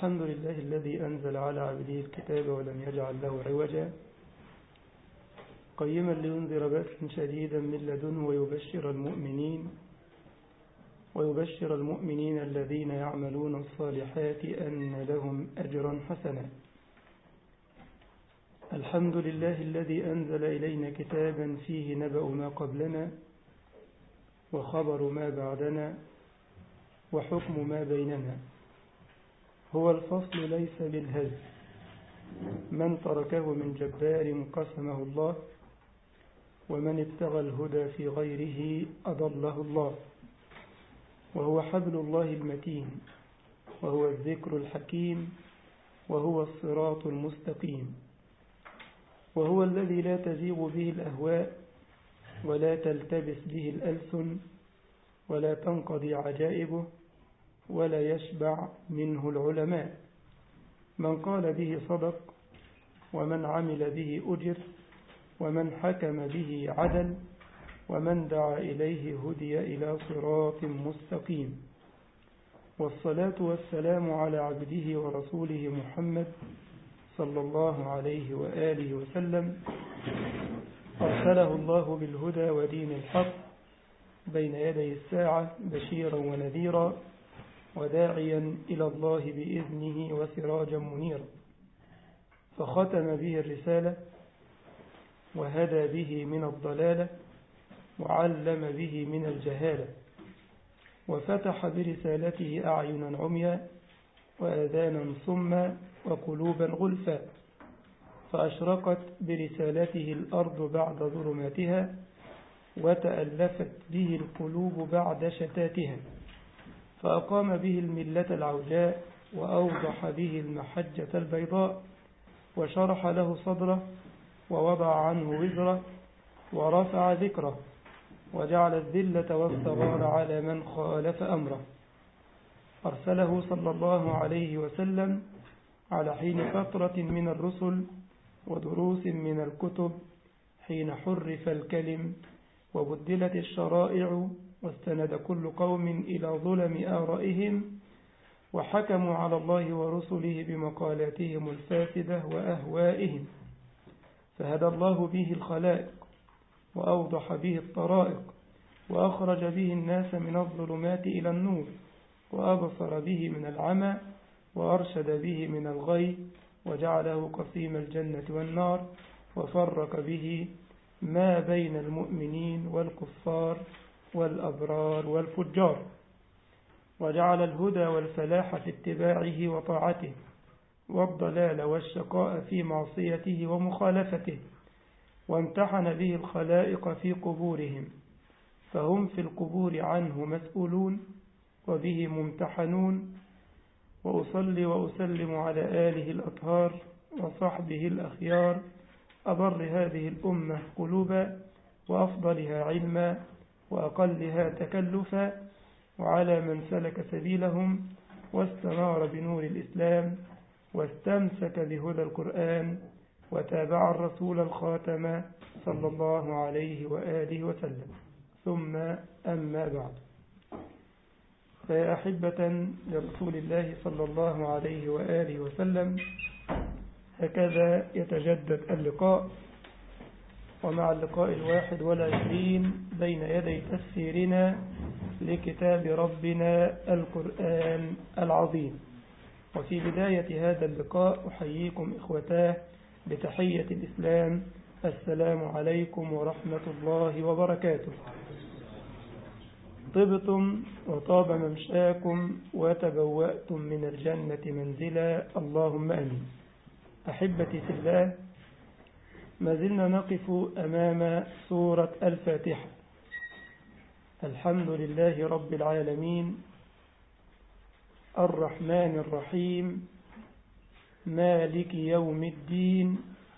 الحمد لله الذي أنزل على عبده الكتاب ولم يجعل له عوجا قيما لينذر بأسا شديدا من لدنه ويبشر المؤمنين ويبشر المؤمنين الذين يعملون الصالحات أن لهم أجرا حسنا الحمد لله الذي أنزل إلينا كتابا فيه نبأ ما قبلنا وخبر ما بعدنا وحكم ما بيننا هو الفصل ليس بالهز من تركه من جبار قسمه الله ومن ابتغى الهدى في غيره أضله الله وهو حبل الله المتين وهو الذكر الحكيم وهو الصراط المستقيم وهو الذي لا تزيغ به الأهواء ولا تلتبس به الألسن ولا تنقضي عجائبه ولا يشبع منه العلماء من قال به صدق ومن عمل به أجر ومن حكم به عدل ومن دعا إليه هدي إلى صراط مستقيم والصلاة والسلام على عبده ورسوله محمد صلى الله عليه وآله وسلم أرسله الله بالهدى ودين الحق بين يدي الساعة بشيرا ونذيرا وداعيا إلى الله بإذنه وسراجا منيرا فختم به الرسالة وهدى به من الضلالة وعلم به من الجهالة وفتح برسالته أعينا عميا وآذانا صما وقلوبا غلفا فأشرقت برسالته الأرض بعد ظلماتها وتألفت به القلوب بعد شتاتها فأقام به الملة العوجاء وأوضح به المحجة البيضاء وشرح له صدره ووضع عنه وزره ورفع ذكره وجعل الذلة والصغار على من خالف أمره أرسله صلى الله عليه وسلم على حين فترة من الرسل ودروس من الكتب حين حرف الكلم وبدلت الشرائع واستند كل قوم إلى ظلم آرائهم وحكموا على الله ورسله بمقالاتهم الفاسدة وأهوائهم فهدى الله به الخلائق وأوضح به الطرائق وأخرج به الناس من الظلمات إلى النور وأبصر به من العمى وأرشد به من الغي وجعله قسيم الجنة والنار وفرق به ما بين المؤمنين والكفار والأبرار والفجار وجعل الهدى والفلاح في اتباعه وطاعته والضلال والشقاء في معصيته ومخالفته وامتحن به الخلائق في قبورهم فهم في القبور عنه مسؤولون وبه ممتحنون وأصلي وأسلم على آله الأطهار وصحبه الأخيار أبر هذه الأمة قلوبا وأفضلها علما وأقلها تكلفا وعلى من سلك سبيلهم واستنار بنور الإسلام واستمسك بهدى القرآن وتابع الرسول الخاتم صلى الله عليه وآله وسلم ثم أما بعد فيا أحبة لرسول الله صلى الله عليه وآله وسلم هكذا يتجدد اللقاء ومع اللقاء الواحد والعشرين بين يدي تفسيرنا لكتاب ربنا القرآن العظيم وفي بداية هذا اللقاء أحييكم إخوتاه بتحية الإسلام السلام عليكم ورحمة الله وبركاته طبتم وطاب ممشاكم وتبوأتم من الجنة منزلا اللهم أمين أحبتي في الله ما زلنا نقف أمام سورة الفاتحة الحمد لله رب العالمين الرحمن الرحيم مالك يوم الدين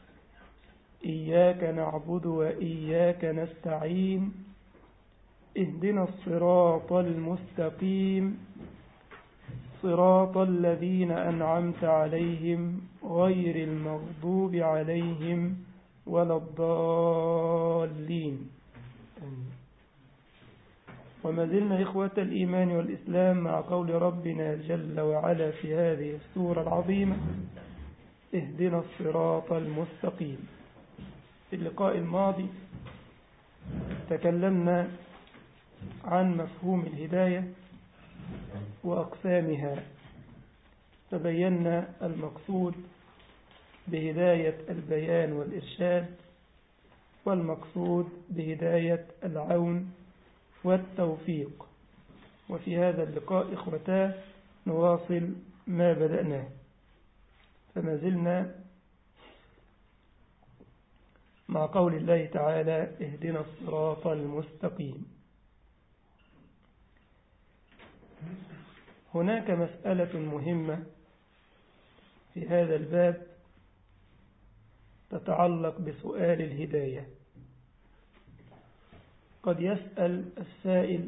إياك نعبد وإياك نستعين اهدنا الصراط المستقيم صراط الذين أنعمت عليهم غير المغضوب عليهم ولا الضالين وما زلنا إخوة الإيمان والإسلام مع قول ربنا جل وعلا في هذه السورة العظيمة اهدنا الصراط المستقيم في اللقاء الماضي تكلمنا عن مفهوم الهداية وأقسامها تبينا المقصود بهداية البيان والإرشاد والمقصود بهداية العون والتوفيق وفي هذا اللقاء إخوتاه نواصل ما بدأناه فما زلنا مع قول الله تعالى اهدنا الصراط المستقيم هناك مسألة مهمة في هذا الباب تتعلق بسؤال الهداية قد يسأل السائل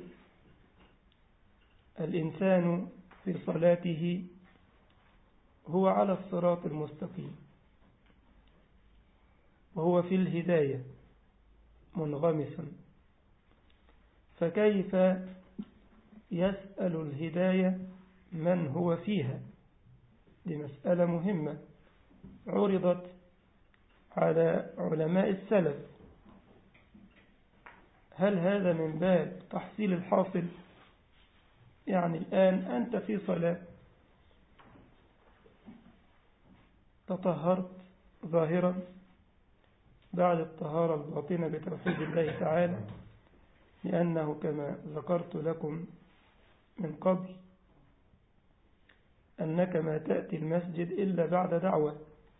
الإنسان في صلاته هو على الصراط المستقيم وهو في الهداية منغمس فكيف يسأل الهداية من هو فيها دي مسألة مهمة عرضت على علماء السلف هل هذا من باب تحصيل الحاصل يعني الآن أنت في صلاة تطهرت ظاهرا بعد الطهارة الباطنة بتوحيد الله تعالى لأنه كما ذكرت لكم من قبل أنك ما تأتي المسجد إلا بعد دعوة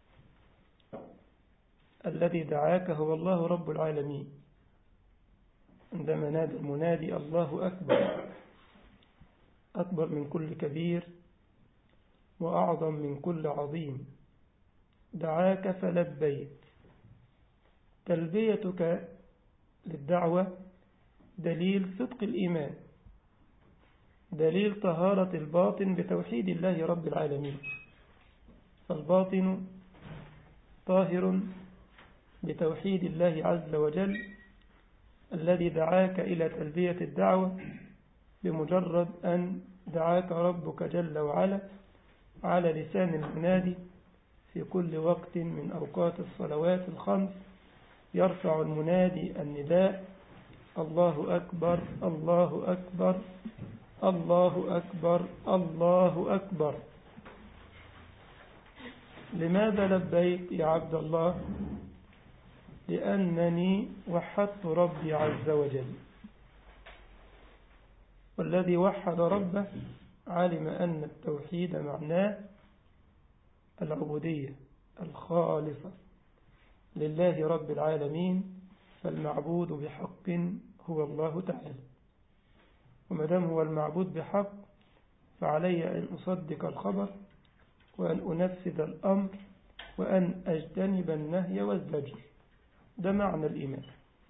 الذي دعاك هو الله رب العالمين عندما نادى المنادي الله أكبر أكبر من كل كبير وأعظم من كل عظيم دعاك فلبيت تلبيتك للدعوة دليل صدق الإيمان دليل طهارة الباطن بتوحيد الله رب العالمين فالباطن طاهر بتوحيد الله عز وجل الذي دعاك إلى تلبية الدعوة بمجرد أن دعاك ربك جل وعلا على لسان المنادي في كل وقت من أوقات الصلوات الخمس يرفع المنادي النداء الله أكبر الله أكبر الله أكبر الله أكبر لماذا لبيت يا عبد الله لأنني وحدت ربي عز وجل والذي وحد ربه علم أن التوحيد معناه العبودية الخالصة لله رب العالمين فالمعبود بحق هو الله تعالى ومدام هو المعبود بحق فعلي أن أصدق الخبر وأن أنفذ الأمر وأن أجتنب النهي والزجر ده معنى الإيمان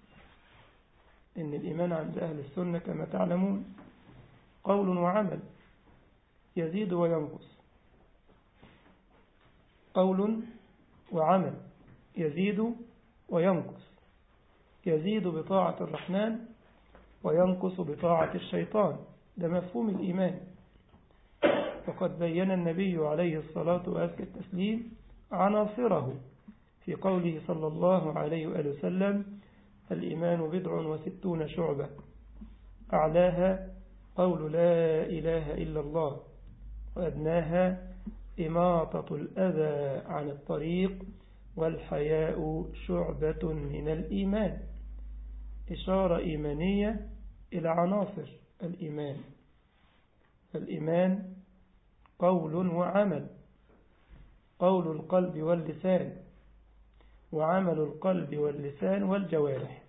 إن الإيمان عند أهل السنة كما تعلمون قول وعمل يزيد وينقص قول وعمل يزيد وينقص يزيد بطاعة الرحمن وينقص بطاعة الشيطان ده مفهوم الإيمان وقد بين النبي عليه الصلاة وأزكى التسليم عناصره في قوله صلى الله عليه وآله وسلم الإيمان بضع وستون شعبة أعلاها قول لا إله إلا الله وأدناها إماطة الأذى عن الطريق والحياء شعبة من الإيمان إشارة إيمانية إلى عناصر الإيمان الإيمان قول وعمل قول القلب واللسان وعمل القلب واللسان والجوارح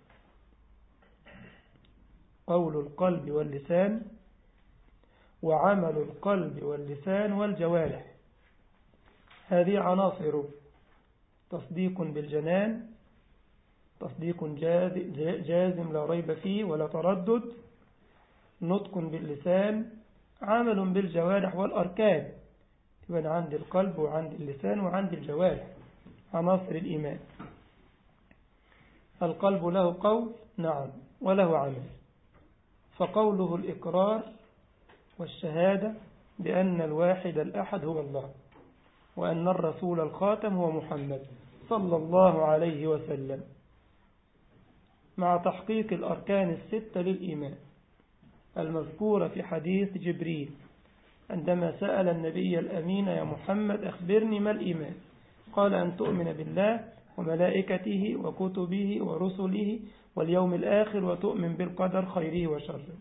قول القلب واللسان وعمل القلب واللسان والجوارح هذه عناصر تصديق بالجنان تصديق جازم لا ريب فيه ولا تردد نطق باللسان عمل بالجوارح والأركان يبقى عند القلب وعند اللسان وعند الجوارح عناصر الإيمان القلب له قول نعم وله عمل فقوله الإقرار والشهادة بأن الواحد الأحد هو الله وأن الرسول الخاتم هو محمد صلى الله عليه وسلم مع تحقيق الأركان الستة للإيمان المذكورة في حديث جبريل عندما سأل النبي الأمين يا محمد أخبرني ما الإيمان قال أن تؤمن بالله وملائكته وكتبه ورسله واليوم الآخر وتؤمن بالقدر خيره وشره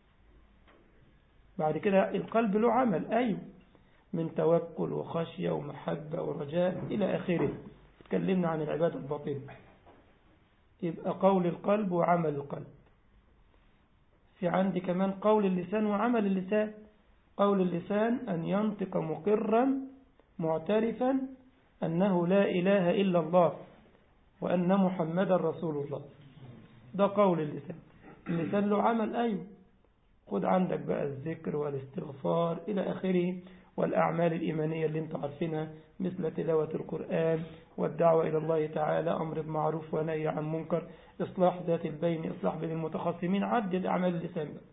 بعد كده القلب له عمل أيوه من توكل وخشية ومحبة ورجاء إلى آخره تكلمنا عن العبادة الباطنة يبقى قول القلب وعمل القلب في عندي كمان قول اللسان وعمل اللسان قول اللسان أن ينطق مقرا معترفا أنه لا إله إلا الله وأن محمد رسول الله ده قول اللسان اللسان له عمل أيوه خد عندك بقى الذكر والاستغفار إلى آخره والأعمال الإيمانية اللي انتم عارفينها مثل تلاوة القرآن والدعوة إلى الله تعالى أمر بمعروف ونهي عن منكر إصلاح ذات البين إصلاح بين المتخاصمين عدد أعمال اللسان بقى.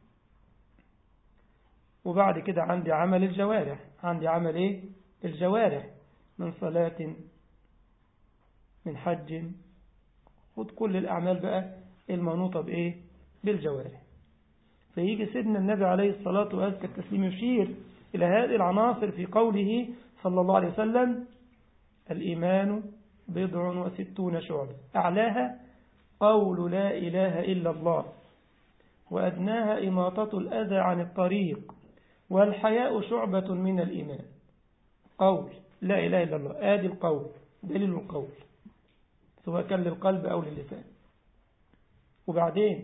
وبعد كده عندي عمل الجوارح عندي عمل إيه الجوارح من صلاة من حج خد كل الأعمال بقى المنوطة بإيه بالجوارح فيجي سيدنا النبي عليه الصلاة وأزكى التسليم يشير إلى هذه العناصر في قوله صلى الله عليه وسلم الإيمان بضع وستون شعبة أعلاها قول لا إله إلا الله وأدناها إماطة الأذى عن الطريق والحياء شعبة من الإيمان قول لا إله إلا الله آدي القول دليل القول سواء كان للقلب أو للسان وبعدين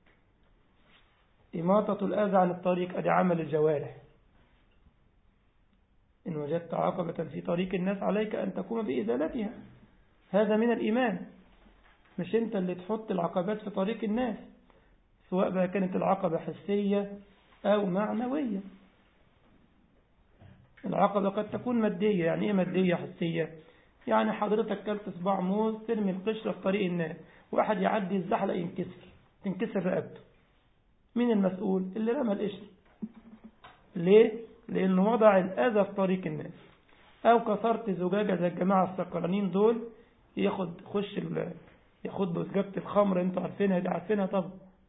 إماطة الأذى عن الطريق أدي عمل الجوارح إن وجدت عقبة في طريق الناس عليك أن تقوم بإزالتها هذا من الإيمان مش أنت اللي تحط العقبات في طريق الناس سواء بقى كانت العقبة حسية أو معنوية العقبة قد تكون مادية يعني إيه مادية حسية يعني حضرتك كلت صباع موز ترمي القشرة في طريق الناس واحد يعدي الزحلق ينكسر تنكسر رقبته مين المسؤول اللي رمى القشرة ليه لأنه وضع الأذى في طريق الناس أو كسرت زجاجة زي الجماعة السكرانين دول ياخد خش ياخد له زجاجة الخمر انتوا عارفينها دي عارفينها طب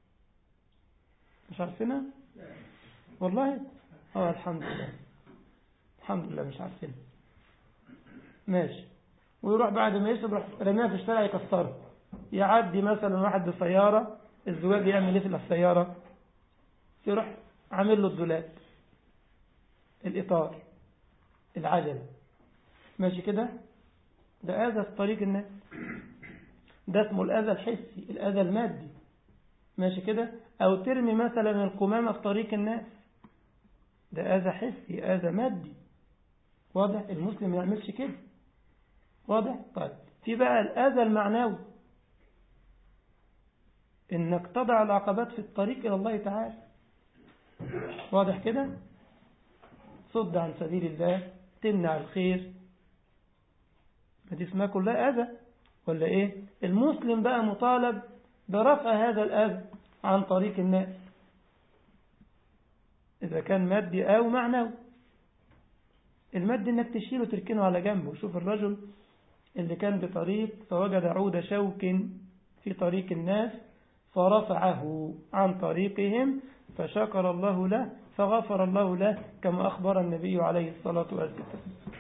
مش عارفينها والله اه الحمد لله الحمد لله مش عارفينها ماشي ويروح بعد ما يشرب يروح رميها في الشارع يكسرها يعدي مثلا واحد بسيارة الزجاج يعمل ايه في السيارة يروح عامل له الدولاب الإطار العجلة ماشي كده ده أذى في طريق الناس ده اسمه الأذى الحسي الأذى المادي ماشي كده أو ترمي مثلا القمامة في طريق الناس ده أذى حسي أذى مادي واضح المسلم ما يعملش كده واضح طيب في بقى الأذى المعنوي إنك تضع العقبات في الطريق إلى الله تعالى واضح كده صد عن سبيل الله تمنع الخير ما دي اسمها كلها أذى ولا إيه المسلم بقى مطالب برفع هذا الأذى عن طريق الناس إذا كان مادي أو معنوي المادي إنك تشيله وتركنه على جنبه وشوف الرجل اللي كان بطريق فوجد عود شوك في طريق الناس فرفعه عن طريقهم فشكر الله له فغفر الله له كما أخبر النبي عليه الصلاة والسلام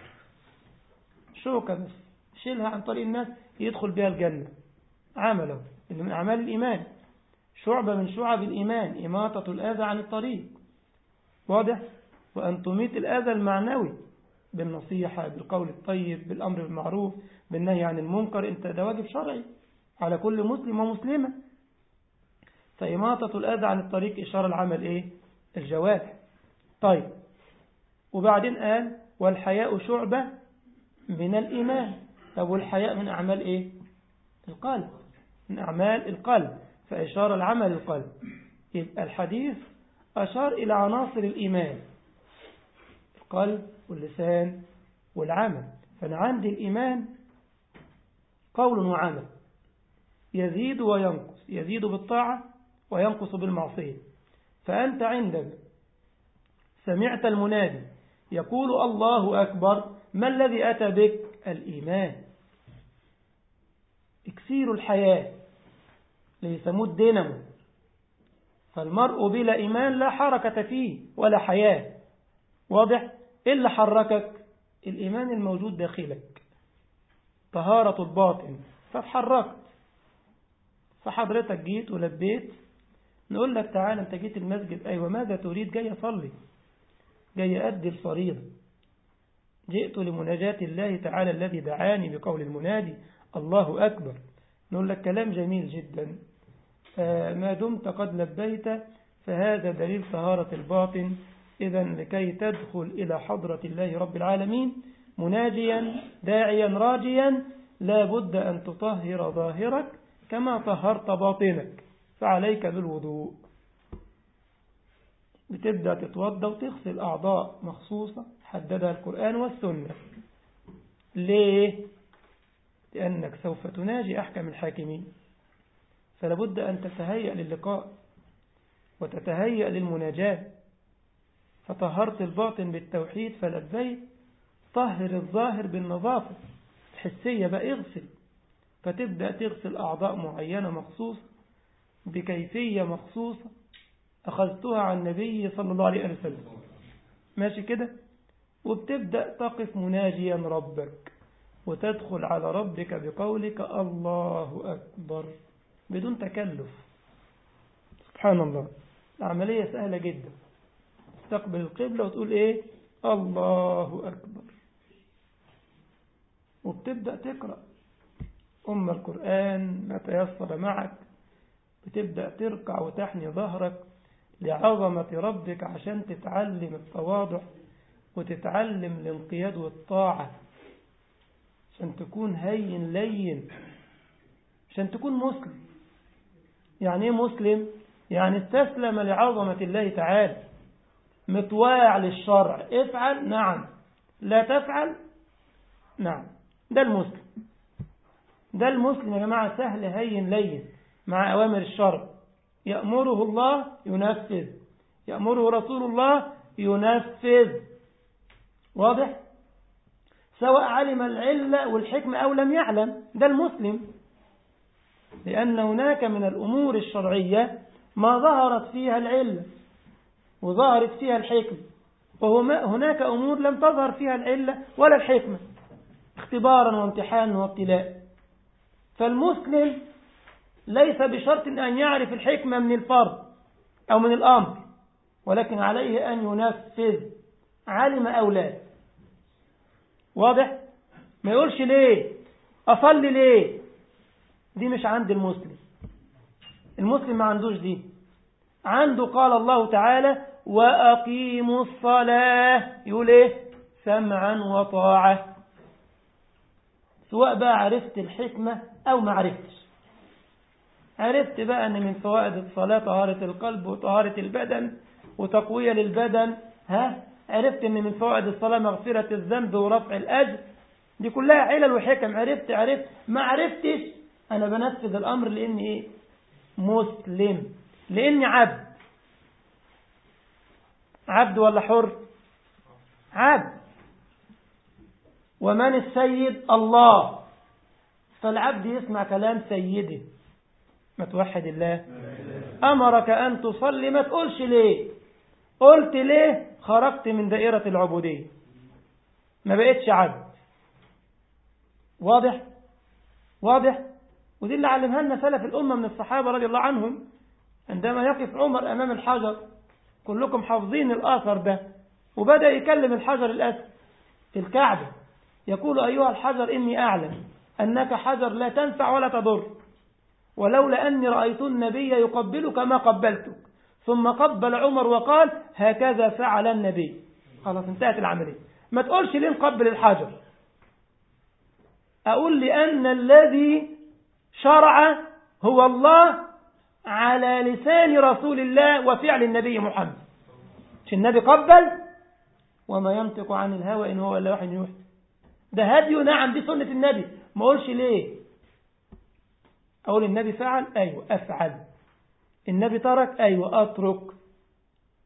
شوكة بس شيلها عن طريق الناس يدخل بها الجنة عمله من أعمال الإيمان شعبة من شعب الإيمان إماطة الأذى عن الطريق واضح وأن تميت الأذى المعنوي بالنصيحة بالقول الطيب بالأمر بالمعروف بالنهي عن المنكر انت ده واجب شرعي على كل مسلم ومسلمة فإماطة الأذى عن الطريق إشارة العمل إيه الجوارح طيب وبعدين قال والحياء شعبة من الإيمان طب والحياء من أعمال إيه القلب من أعمال القلب فإشارة العمل القلب يبقى الحديث أشار إلى عناصر الإيمان القلب واللسان والعمل فأنا عندي الإيمان قول وعمل يزيد وينقص يزيد بالطاعة وينقص بالمعصية فأنت عندما سمعت المنادي يقول الله أكبر ما الذي أتى بك الإيمان اكسير الحياة ليسموه الدينامو فالمرء بلا إيمان لا حركة فيه ولا حياة واضح إيه اللي حركك الإيمان الموجود داخلك طهارة الباطن فتحركت فحضرتك جيت ولبيت نقول لك تعالى انت جيت المسجد أيوة ماذا تريد جاي أصلي جاي أدي الفريضة جئت لمناجاة الله تعالى الذي دعاني بقول المنادي الله أكبر نقول لك كلام جميل جدا ما دمت قد لبيت فهذا دليل طهارة الباطن إذا لكي تدخل إلى حضرة الله رب العالمين مناجيا داعيا راجيا لا بد أن تطهر ظاهرك كما طهرت باطنك فعليك بالوضوء بتبدأ تتوضى وتغسل أعضاء مخصوصة حددها القرآن والسنة ليه؟ لأنك سوف تناجي أحكم الحاكمين فلابد أن تتهيأ للقاء وتتهيأ للمناجاة فطهرت الباطن بالتوحيد فلبيت طهر الظاهر بالنظافة الحسية بقى اغسل فتبدأ تغسل أعضاء معينة مخصوصة بكيفية مخصوصة أخذتها عن النبي صلى الله عليه وسلم ماشي كده وبتبدأ تقف مناجيا ربك وتدخل على ربك بقولك الله أكبر بدون تكلف سبحان الله العملية سهلة جدا تستقبل القبلة وتقول ايه الله أكبر وبتبدأ تقرأ أم القرآن ما تيسر معك بتبدأ تركع وتحني ظهرك لعظمة ربك عشان تتعلم التواضع وتتعلم الانقياد والطاعة عشان تكون هين لين عشان تكون مسلم يعني ايه مسلم يعني استسلم لعظمة الله تعالى مطواع للشرع افعل نعم لا تفعل نعم ده المسلم ده المسلم يا جماعة سهل هين لين مع أوامر الشرع يأمره الله ينفذ يأمره رسول الله ينفذ واضح سواء علم العلة والحكمة أو لم يعلم ده المسلم لأن هناك من الأمور الشرعية ما ظهرت فيها العلة وظهرت فيها الحكمة وهناك أمور لم تظهر فيها العلة ولا الحكمة اختبارا وامتحانا وابتلاء فالمسلم ليس بشرط أن يعرف الحكمة من الفرض أو من الأمر ولكن عليه أن ينفذ علم أو لا واضح ما يقولش ليه أصلي ليه دي مش عند المسلم المسلم ما عندوش دي عنده قال الله تعالى وأقيموا الصلاة يقول ايه سمعا وطاعة سواء بقى عرفت الحكمة أو ما عرفتش عرفت بقى أن من فوائد الصلاة طهارة القلب وطهارة البدن وتقوية للبدن ها عرفت أن من فوائد الصلاة مغفرة الذنب ورفع الأجر دي كلها علل وحكم عرفت عرفت ما عرفتش أنا بنفذ الأمر لأني إيه مسلم لأني عبد عبد ولا حر عبد ومن السيد الله فالعبد يسمع كلام سيده ما توحد الله أمرك أن تصلي ما تقولش ليه قلت ليه خرجت من دائرة العبودية ما بقتش عبد واضح واضح ودي اللي علمها لنا سلف الأمة من الصحابة رضي الله عنهم عندما يقف عمر أمام الحجر كلكم حافظين الآثر ده وبدأ يكلم الحجر الأسد في الكعبة يقول أيها الحجر إني أعلم أنك حجر لا تنفع ولا تضر ولولا أني رأيت النبي يقبلك ما قبلتك ثم قبل عمر وقال هكذا فعل النبي خلاص انتهت العملية ما تقولش ليه نقبل الحجر أقول لأن الذي شرع هو الله على لسان رسول الله وفعل النبي محمد مش النبي قبل وما ينطق عن الهوى إن هو إلا وحي يوحي ده هدي نعم دي سنة النبي ما أقولش ليه أقول النبي فعل أيوة أفعل النبي ترك أيوة أترك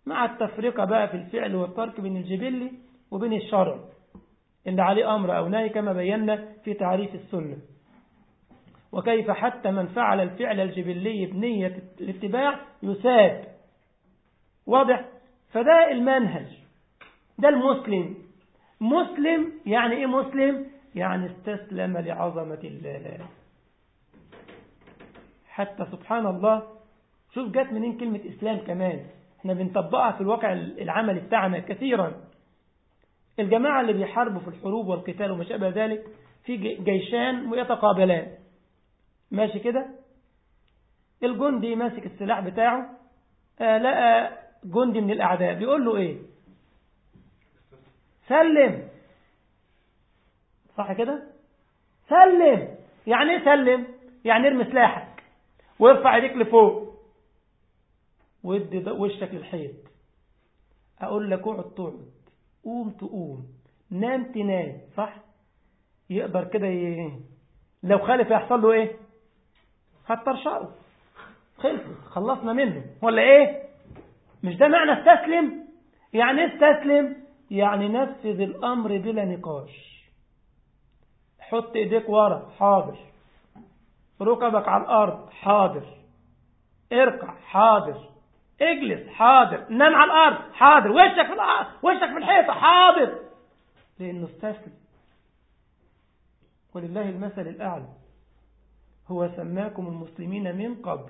مع التفرقة بقى في الفعل والترك بين الجبلي وبين الشرع اللي عليه أمر أو نهي كما بينا في تعريف السنة وكيف حتى من فعل الفعل الجبلي بنية الاتباع يساب واضح فده المنهج ده المسلم مسلم يعني ايه مسلم يعني استسلم لعظمة الله حتى سبحان الله شوف جت منين كلمة إسلام كمان احنا بنطبقها في الواقع العملي بتاعنا كثيرا الجماعة اللي بيحاربوا في الحروب والقتال وما شابه ذلك في جيشان ويتقابلان ماشي كده الجندي ماسك السلاح بتاعه آه لقى جندي من الأعداء بيقول له ايه سلم صح كده سلم يعني ايه سلم يعني ارمي سلاحك وارفع ايديك لفوق وادي وشك للحيط اقول لك اقعد تقعد قوم تقوم نام تنام صح يقدر كده ي... لو خالف يحصل له ايه هترشقه خلص خلصنا منه ولا ايه مش ده معنى استسلم يعني ايه استسلم يعني نفذ الامر بلا نقاش حط ايديك ورا حاضر ركبك على الارض حاضر اركع حاضر اجلس حاضر نام على الارض حاضر وشك في الارض وشك في الحيطه حاضر لانه استسلم ولله المثل الاعلى هو سماكم المسلمين من قبل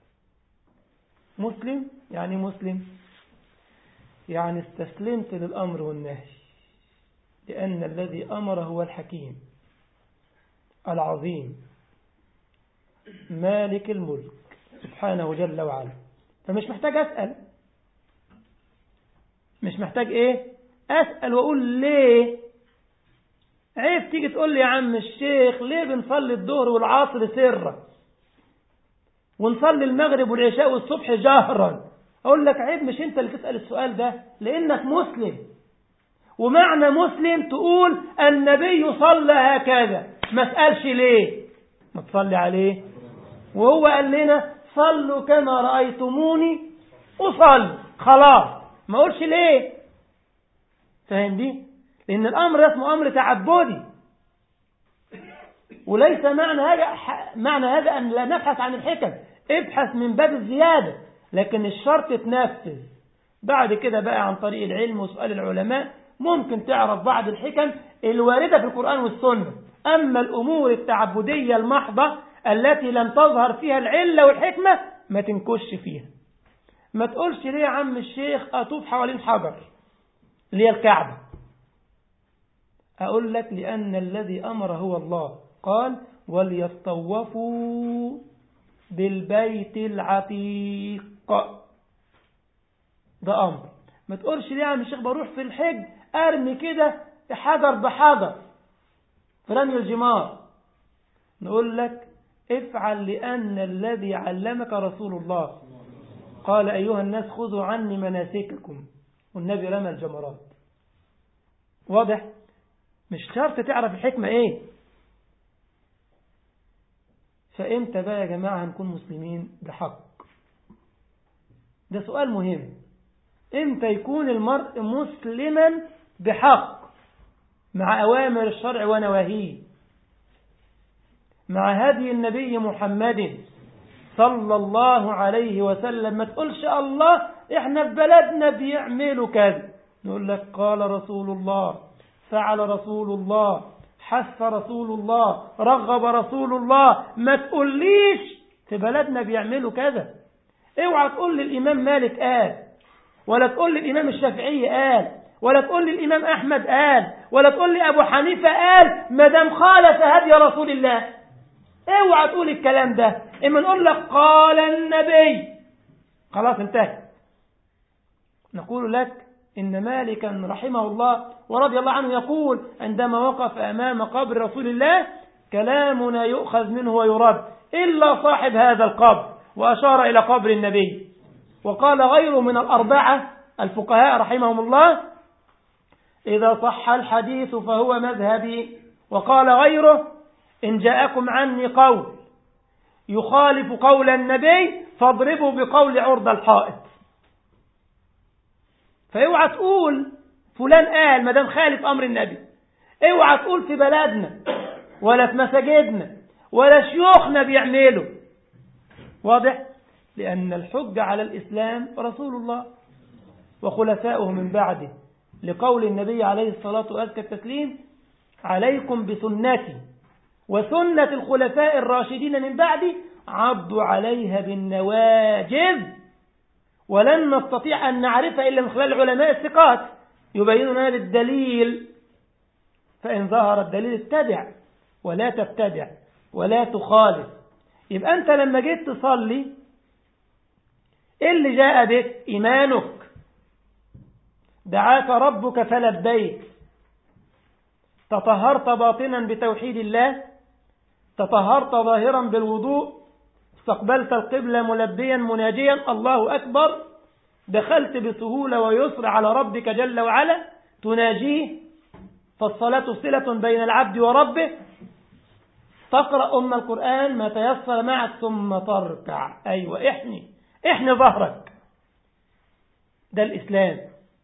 مسلم يعني مسلم يعني استسلمت للامر والنهي لان الذي امر هو الحكيم العظيم مالك الملك سبحانه جل وعلا فمش محتاج أسأل مش محتاج إيه أسأل وأقول ليه عيب تيجي تقول لي يا عم الشيخ ليه بنصلي الظهر والعصر سرا ونصلي المغرب والعشاء والصبح جهرا أقول لك عيب مش أنت اللي تسأل السؤال ده لأنك مسلم ومعنى مسلم تقول النبي صلى هكذا ما اسألش ليه ما تصلي عليه وهو قال لنا صلوا كما رأيتموني أصلي خلاص ما أقولش ليه فاهم دي لأن الأمر اسمه أمر تعبدي وليس معنى هذا معنى هذا أن لا نبحث عن الحكم ابحث من باب الزيادة لكن الشرط تنفذ بعد كده بقى عن طريق العلم وسؤال العلماء ممكن تعرف بعض الحكم الواردة في القرآن والسنة أما الأمور التعبدية المحضة التي لم تظهر فيها العلة والحكمة ما تنكش فيها ما تقولش ليه يا عم الشيخ أطوف حوالين حجر اللي هي الكعبة أقول لك لأن الذي أمر هو الله قال وليطوفوا بالبيت العتيق ده أمر ما تقولش ليه يا عم الشيخ بروح في الحج أرمي كده حجر بحجر في رمي الجمار نقول لك افعل لأن الذي علمك رسول الله قال أيها الناس خذوا عني مناسككم والنبي رمى الجمرات واضح مش شرط تعرف الحكمة ايه فامتى بقى يا جماعة هنكون مسلمين بحق ده سؤال مهم امتى يكون المرء مسلما بحق مع أوامر الشرع ونواهيه مع هدي النبي محمد صلى الله عليه وسلم ما تقولش الله احنا في بلدنا بيعملوا كذا نقول لك قال رسول الله فعل رسول الله حث رسول الله رغب رسول الله ما تقوليش في بلدنا بيعملوا كذا اوعى تقول للإمام مالك قال ولا تقول للإمام الشافعي قال ولا تقول للإمام أحمد قال ولا تقول لي أبو حنيفة قال ما دام خالف هدي رسول الله اوعى تقول الكلام ده اما نقول لك قال النبي خلاص انتهى نقول لك إن مالكا رحمه الله ورضي الله عنه يقول عندما وقف أمام قبر رسول الله كلامنا يؤخذ منه ويرد إلا صاحب هذا القبر وأشار إلى قبر النبي وقال غيره من الأربعة الفقهاء رحمهم الله إذا صح الحديث فهو مذهبي وقال غيره إن جاءكم عني قول يخالف قول النبي فاضربوا بقول عرض الحائط فاوعى تقول فلان قال ما دام خالف امر النبي اوعى تقول في بلدنا ولا في مساجدنا ولا شيوخنا بيعملوا واضح لأن الحجة على الإسلام رسول الله وخلفاؤه من بعده لقول النبي عليه الصلاة وأزكى التسليم عليكم بسنتي وسنة الخلفاء الراشدين من بعدي عضوا عليها بالنواجذ ولن نستطيع أن نعرفها إلا من خلال العلماء الثقات يبينون لنا بالدليل فإن ظهر الدليل اتبع ولا تبتدع ولا تخالف يبقى أنت لما جيت تصلي إيه اللي جاء بك إيمانك دعاك ربك فلبيت تطهرت باطنا بتوحيد الله تطهرت ظاهرا بالوضوء استقبلت القبلة ملبيا مناجيا الله أكبر دخلت بسهولة ويسر على ربك جل وعلا تناجيه فالصلاة صلة بين العبد وربه تقرأ أم القرآن ما تيسر معك ثم تركع أيوة احني احني ظهرك ده الإسلام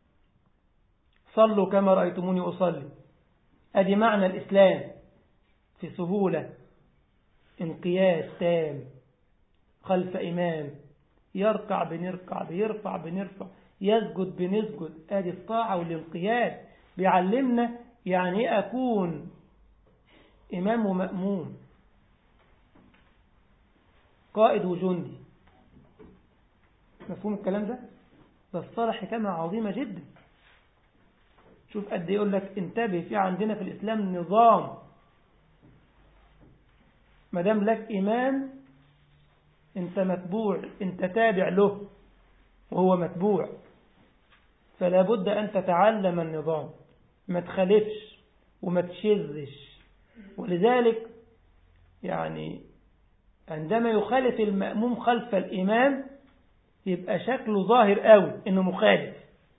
صلوا كما رأيتموني أصلي أدي معنى الإسلام في سهولة انقياد تام خلف إمام يركع بنركع بيرفع بنرفع يسجد بنسجد ادي الطاعة والانقياد بيعلمنا يعني ايه أكون إمام ومأموم قائد وجندي مفهوم الكلام ده ده الصلاة حكمة عظيمة جدا شوف قد يقول لك انتبه في عندنا في الإسلام نظام ما دام لك إمام انت متبوع انت تابع له وهو متبوع فلا بد أن تتعلم النظام ما تخالفش وما تشذش ولذلك يعني عندما يخالف المأموم خلف الإمام يبقى شكله ظاهر قوي إنه مخالف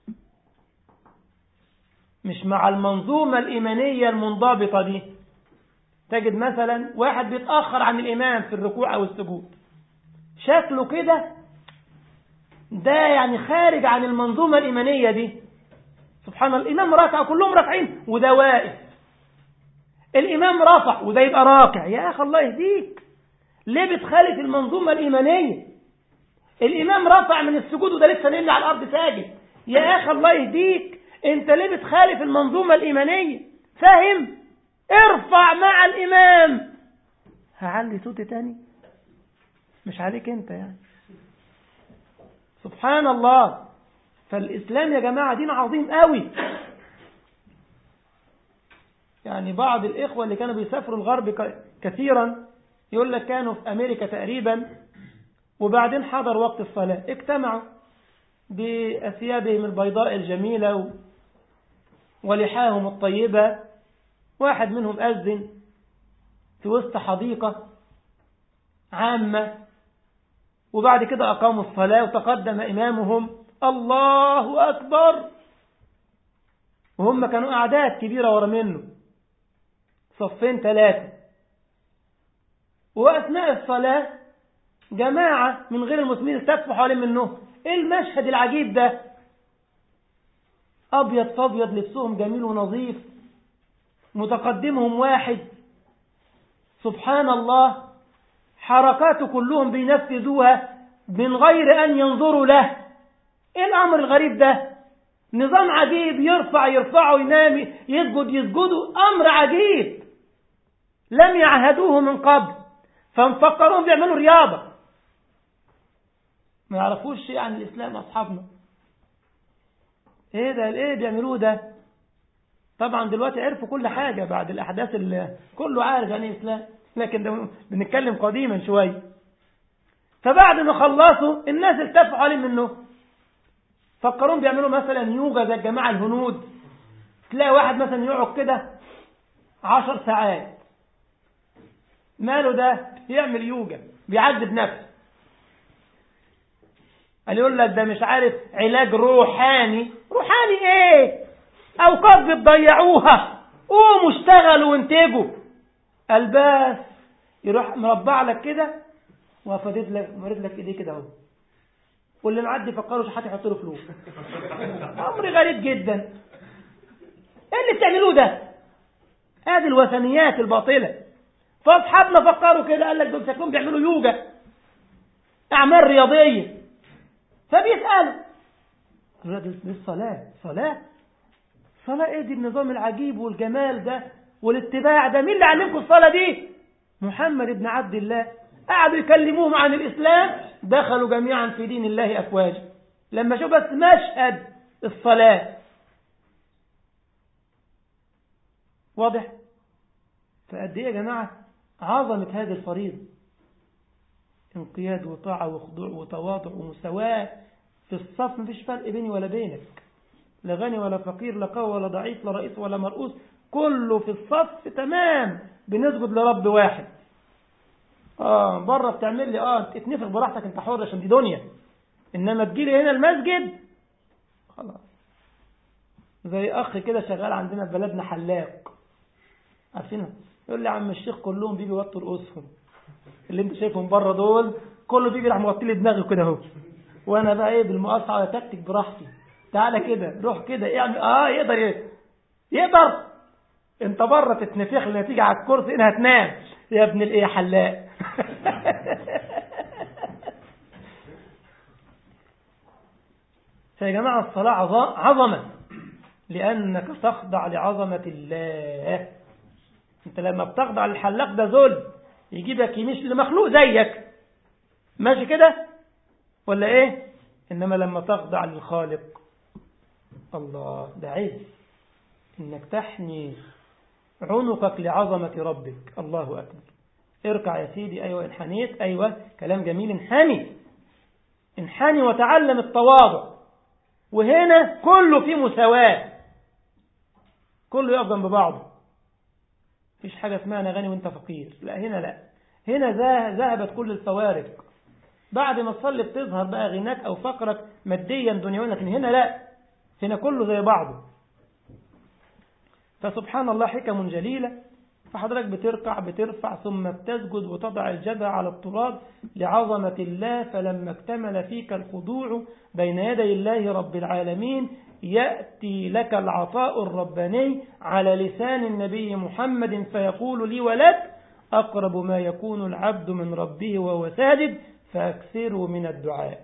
مش مع المنظومة الإيمانية المنضبطة دي تجد مثلا واحد بيتأخر عن الإمام في الركوع أو السجود شكله كده ده يعني خارج عن المنظومة الإيمانية دي سبحان الله الإمام راكع كلهم راكعين وده واقف الإمام رفع وده يبقى راكع يا أخي الله يهديك ليه بتخالف المنظومة الإيمانية الإمام رفع من السجود وده لسه نملي على الأرض ساجد يا أخي الله يهديك أنت ليه بتخالف المنظومة الإيمانية فاهم ارفع مع الإمام هعلي صوتي تاني مش عليك أنت يعني سبحان الله فالإسلام يا جماعة دين عظيم قوي يعني بعض الإخوة اللي كانوا بيسافروا الغرب كثيرا يقول لك كانوا في أمريكا تقريبا وبعدين حضر وقت الصلاة اجتمعوا بأثيابهم البيضاء الجميلة ولحاهم الطيبة واحد منهم أذن في وسط حديقة عامة وبعد كده أقاموا الصلاة وتقدم إمامهم الله أكبر وهم كانوا أعداد كبيرة ورا منه صفين ثلاثة وأثناء الصلاة جماعة من غير المسلمين التفوا حوالين منه إيه المشهد العجيب ده أبيض فأبيض لبسهم جميل ونظيف متقدمهم واحد سبحان الله حركاته كلهم بينفذوها من غير أن ينظروا له إيه الأمر الغريب ده نظام عجيب يرفع يرفعوا ينام يسجد يسجدوا أمر عجيب لم يعهدوه من قبل فمفكرون بيعملوا رياضة ما يعرفوش شيء عن الإسلام أصحابنا إيه ده إيه بيعملوه ده طبعا دلوقتي عرفوا كل حاجة بعد الأحداث اللي كله عارف يعني إسلام لكن ده بنتكلم قديما شوية فبعد ما خلصوا الناس التفوا عليه منه فكرون بيعملوا مثلا يوجا زي الجماعة الهنود تلاقي واحد مثلا يقعد كده عشر ساعات ماله ده يعمل يوجا بيعذب نفسه قال يقول لك ده مش عارف علاج روحاني روحاني ايه اوقات بتضيعوها قوموا اشتغلوا وانتجوا الباس يروح مربع لك كده وفدد لك مرد لك ايديه كده اهو واللي معدي فكروا شحات يحط له فلوس امر غريب جدا ايه اللي بتعملوه ده ادي الوثنيات الباطله فاصحابنا فكروا كده قال لك دول شكلهم بيعملوا يوجا اعمال رياضيه فبيسالوا الراجل دي الصلاه صلاه صلاه ايه دي النظام العجيب والجمال ده والاتباع ده مين اللي علمكم الصلاه دي محمد بن عبد الله قعدوا يكلموهم عن الاسلام دخلوا جميعا في دين الله افواجا لما شوف بس مشهد الصلاه واضح فقد ايه يا جماعه عظمه هذه الفريضه انقياد وطاعه وخضوع وتواضع ومساواه في الصف مفيش فرق بيني ولا بينك لا غني ولا فقير لا قوي ولا ضعيف لا رئيس ولا مرؤوس كله في الصف تمام بنسجد لرب واحد اه بره بتعمل لي اه اتنفخ براحتك انت حر عشان دي دنيا انما تجيلي هنا المسجد خلاص زي اخ كده شغال عندنا في بلدنا حلاق عارفينها يقول لي يا عم الشيخ كلهم بيجي يوطوا رؤوسهم اللي انت شايفهم بره دول كله بيجي راح موطي لي دماغي كده اهو وانا بقى ايه بالمقصعه تكتك براحتي تعالى كده روح كده اعمل اه يقدر ايه يقدر انت بره تتنفخ لما تيجي على الكرسي انها تنام يا ابن الايه حلاق فيا جماعه الصلاه عظمه لانك تخضع لعظمه الله انت لما بتخضع للحلاق ده ذل يجيبك يمش لمخلوق زيك ماشي كده ولا ايه انما لما تخضع للخالق الله ده عز انك تحني عنقك لعظمة ربك الله أكبر اركع يا سيدي أيوة انحنيت أيوة كلام جميل انحني انحني وتعلم التواضع وهنا كله في مساواة كله يقف جنب بعضه مفيش حاجة اسمها أنا غني وأنت فقير لا هنا لا هنا ذهبت كل الفوارق بعد ما تصلي بتظهر بقى غناك أو فقرك ماديا دنيويا لكن هنا لا هنا كله زي بعضه فسبحان الله حكم جليلة فحضرتك بتركع بترفع ثم بتسجد وتضع الجبهة على التراب لعظمة الله فلما اكتمل فيك الخضوع بين يدي الله رب العالمين يأتي لك العطاء الرباني على لسان النبي محمد فيقول لي ولك أقرب ما يكون العبد من ربه وهو ساجد فأكثروا من الدعاء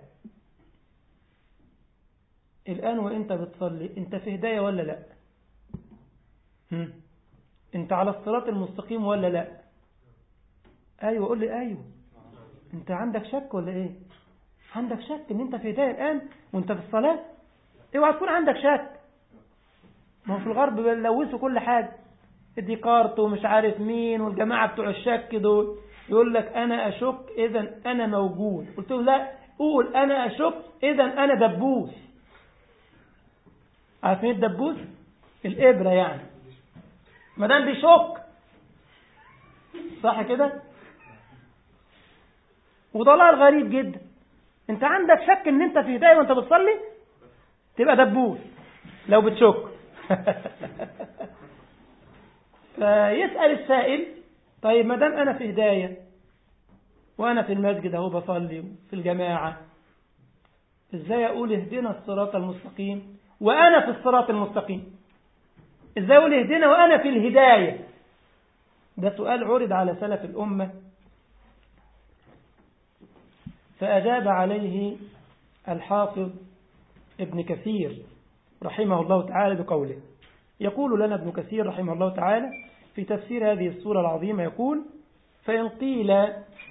الآن وإنت بتصلي أنت في هداية ولا لا هم؟ أنت على الصراط المستقيم ولا لا أيوة قول لي أيوة أنت عندك شك ولا إيه عندك شك أن أنت في هداية الآن وأنت في الصلاة اوعى تكون عندك شك ما هو في الغرب بيلوثوا كل حاجة ديكارت ومش عارف مين والجماعة بتوع الشك دول يقول لك أنا أشك إذا أنا موجود قلت له لا قول أنا أشك إذا أنا دبوس عارفين الدبوس الإبرة يعني ما دام بيشك صح كده وضلال غريب جدا انت عندك شك ان انت في هدايه وانت بتصلي تبقى دبوس لو بتشك فيسأل السائل طيب ما دام انا في هدايه وانا في المسجد اهو بصلي في الجماعه ازاي اقول اهدنا الصراط المستقيم وانا في الصراط المستقيم ازاي اقول اهدنا وانا في الهدايه ده سؤال عرض على سلف الامه فاجاب عليه الحافظ ابن كثير رحمه الله تعالى بقوله يقول لنا ابن كثير رحمه الله تعالى في تفسير هذه السورة العظيمة يقول فإن قيل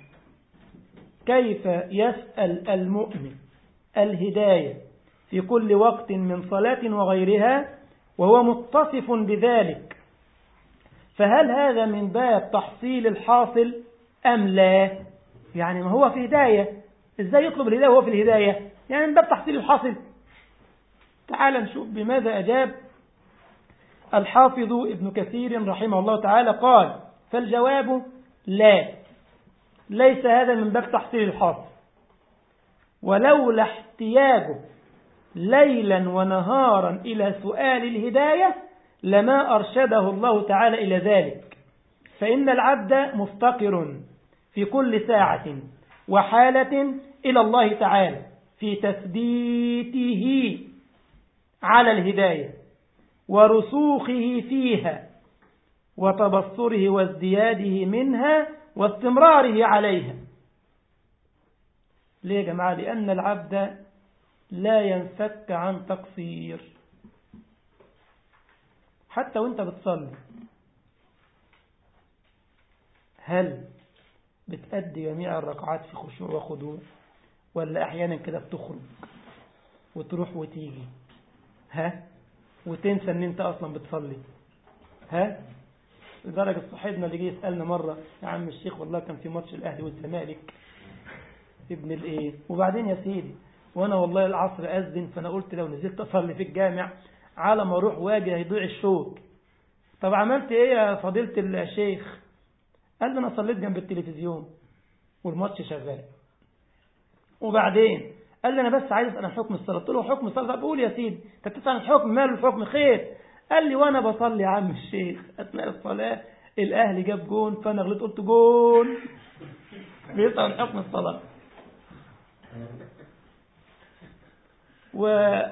كيف يسأل المؤمن الهداية في كل وقت من صلاة وغيرها وهو متصف بذلك فهل هذا من باب تحصيل الحاصل أم لا يعني ما هو في هداية إزاي يطلب الهداية وهو في الهداية يعني من باب تحصيل الحاصل تعال نشوف بماذا أجاب الحافظ ابن كثير رحمه الله تعالى قال فالجواب لا ليس هذا من باب تحصيل الحاصل ولولا احتياجه ليلا ونهارا إلى سؤال الهداية لما أرشده الله تعالى إلى ذلك فإن العبد مفتقر في كل ساعة وحالة إلى الله تعالى في في تثبيته على الهداية ورسوخه فيها وتبصره وازدياده منها واستمراره عليها ليه يا جماعة لأن العبد لا ينفك عن تقصير حتى وانت بتصلي هل بتأدي جميع الركعات في خشوع وخضوع ولا أحيانا كده بتخرج وتروح وتيجي ها وتنسى ان انت اصلا بتصلي ها لدرجة صاحبنا اللي جه يسألنا مرة يا عم الشيخ والله كان في ماتش الاهلي والزمالك ابن الايه وبعدين يا سيدي وانا والله العصر اذن فانا قلت لو نزلت اصلي في الجامع على ما اروح واجي هيضيع الشوك طب عملت ايه يا فضيلة الشيخ قال لي انا صليت جنب التلفزيون والماتش شغال وبعدين قال لي انا بس عايز اسال عن حكم الصلاه قلت له حكم الصلاه بقول يا سيدي انت بتسال عن الحكم ماله الحكم خير قال لي وانا بصلي يا عم الشيخ اثناء الصلاه الاهلي جاب جون فانا غلطت قلت جون بيسال عن حكم الصلاه و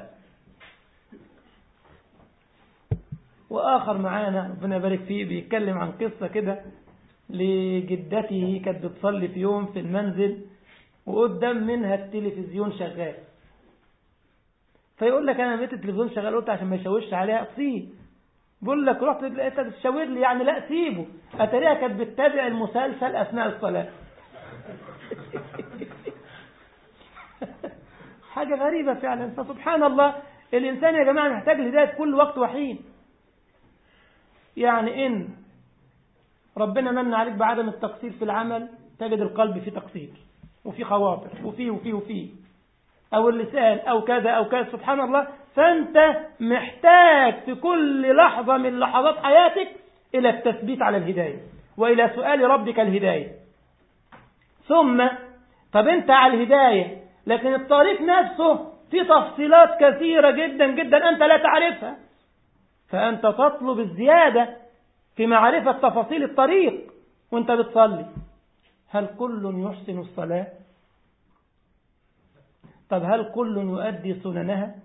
وآخر معانا ربنا يبارك فيه بيتكلم عن قصة كده لجدته كانت بتصلي في يوم في المنزل وقدام منها التلفزيون شغال فيقول لك انا لقيت التلفزيون شغال قلت عشان ما يشوش عليها سيب بقول لك رحت لقيتها تشاور لي يعني لا سيبه اتاريها كانت بتتابع المسلسل اثناء الصلاه حاجه غريبه فعلا فسبحان الله الانسان يا جماعه محتاج لهدايه في كل وقت وحين يعني ان ربنا من عليك بعدم التقصير في العمل تجد القلب فيه تقصير وفي خواطر وفي وفي وفي أو اللسان أو كذا أو كذا سبحان الله فأنت محتاج في كل لحظة من لحظات حياتك إلى التثبيت على الهداية وإلى سؤال ربك الهداية ثم طب أنت على الهداية لكن الطريق نفسه في تفصيلات كثيرة جدا جدا أنت لا تعرفها فأنت تطلب الزيادة في معرفة تفاصيل الطريق وانت بتصلي هل كل يحسن الصلاة طب هل كل يؤدي سننها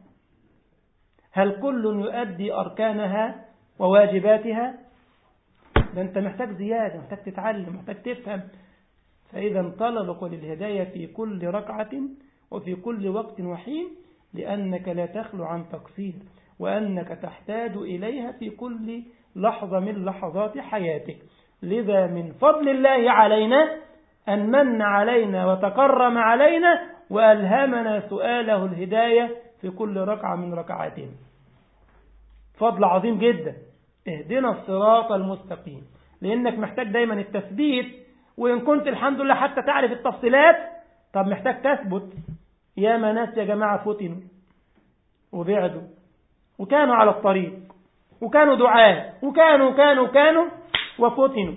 هل كل يؤدي أركانها وواجباتها ده أنت محتاج زيادة محتاج تتعلم محتاج تفهم فإذا طلبك للهداية في كل ركعة وفي كل وقت وحين لأنك لا تخلو عن تقصير وأنك تحتاج إليها في كل لحظة من لحظات حياتك لذا من فضل الله علينا أن من علينا وتكرم علينا وألهمنا سؤاله الهداية في كل ركعة من ركعاتنا فضل عظيم جدا اهدنا الصراط المستقيم لأنك محتاج دايما التثبيت وإن كنت الحمد لله حتى تعرف التفصيلات طب محتاج تثبت يا ما ناس يا جماعة فتنوا وبعدوا وكانوا على الطريق وكانوا دعاة وكانوا كانوا كانوا وفتنوا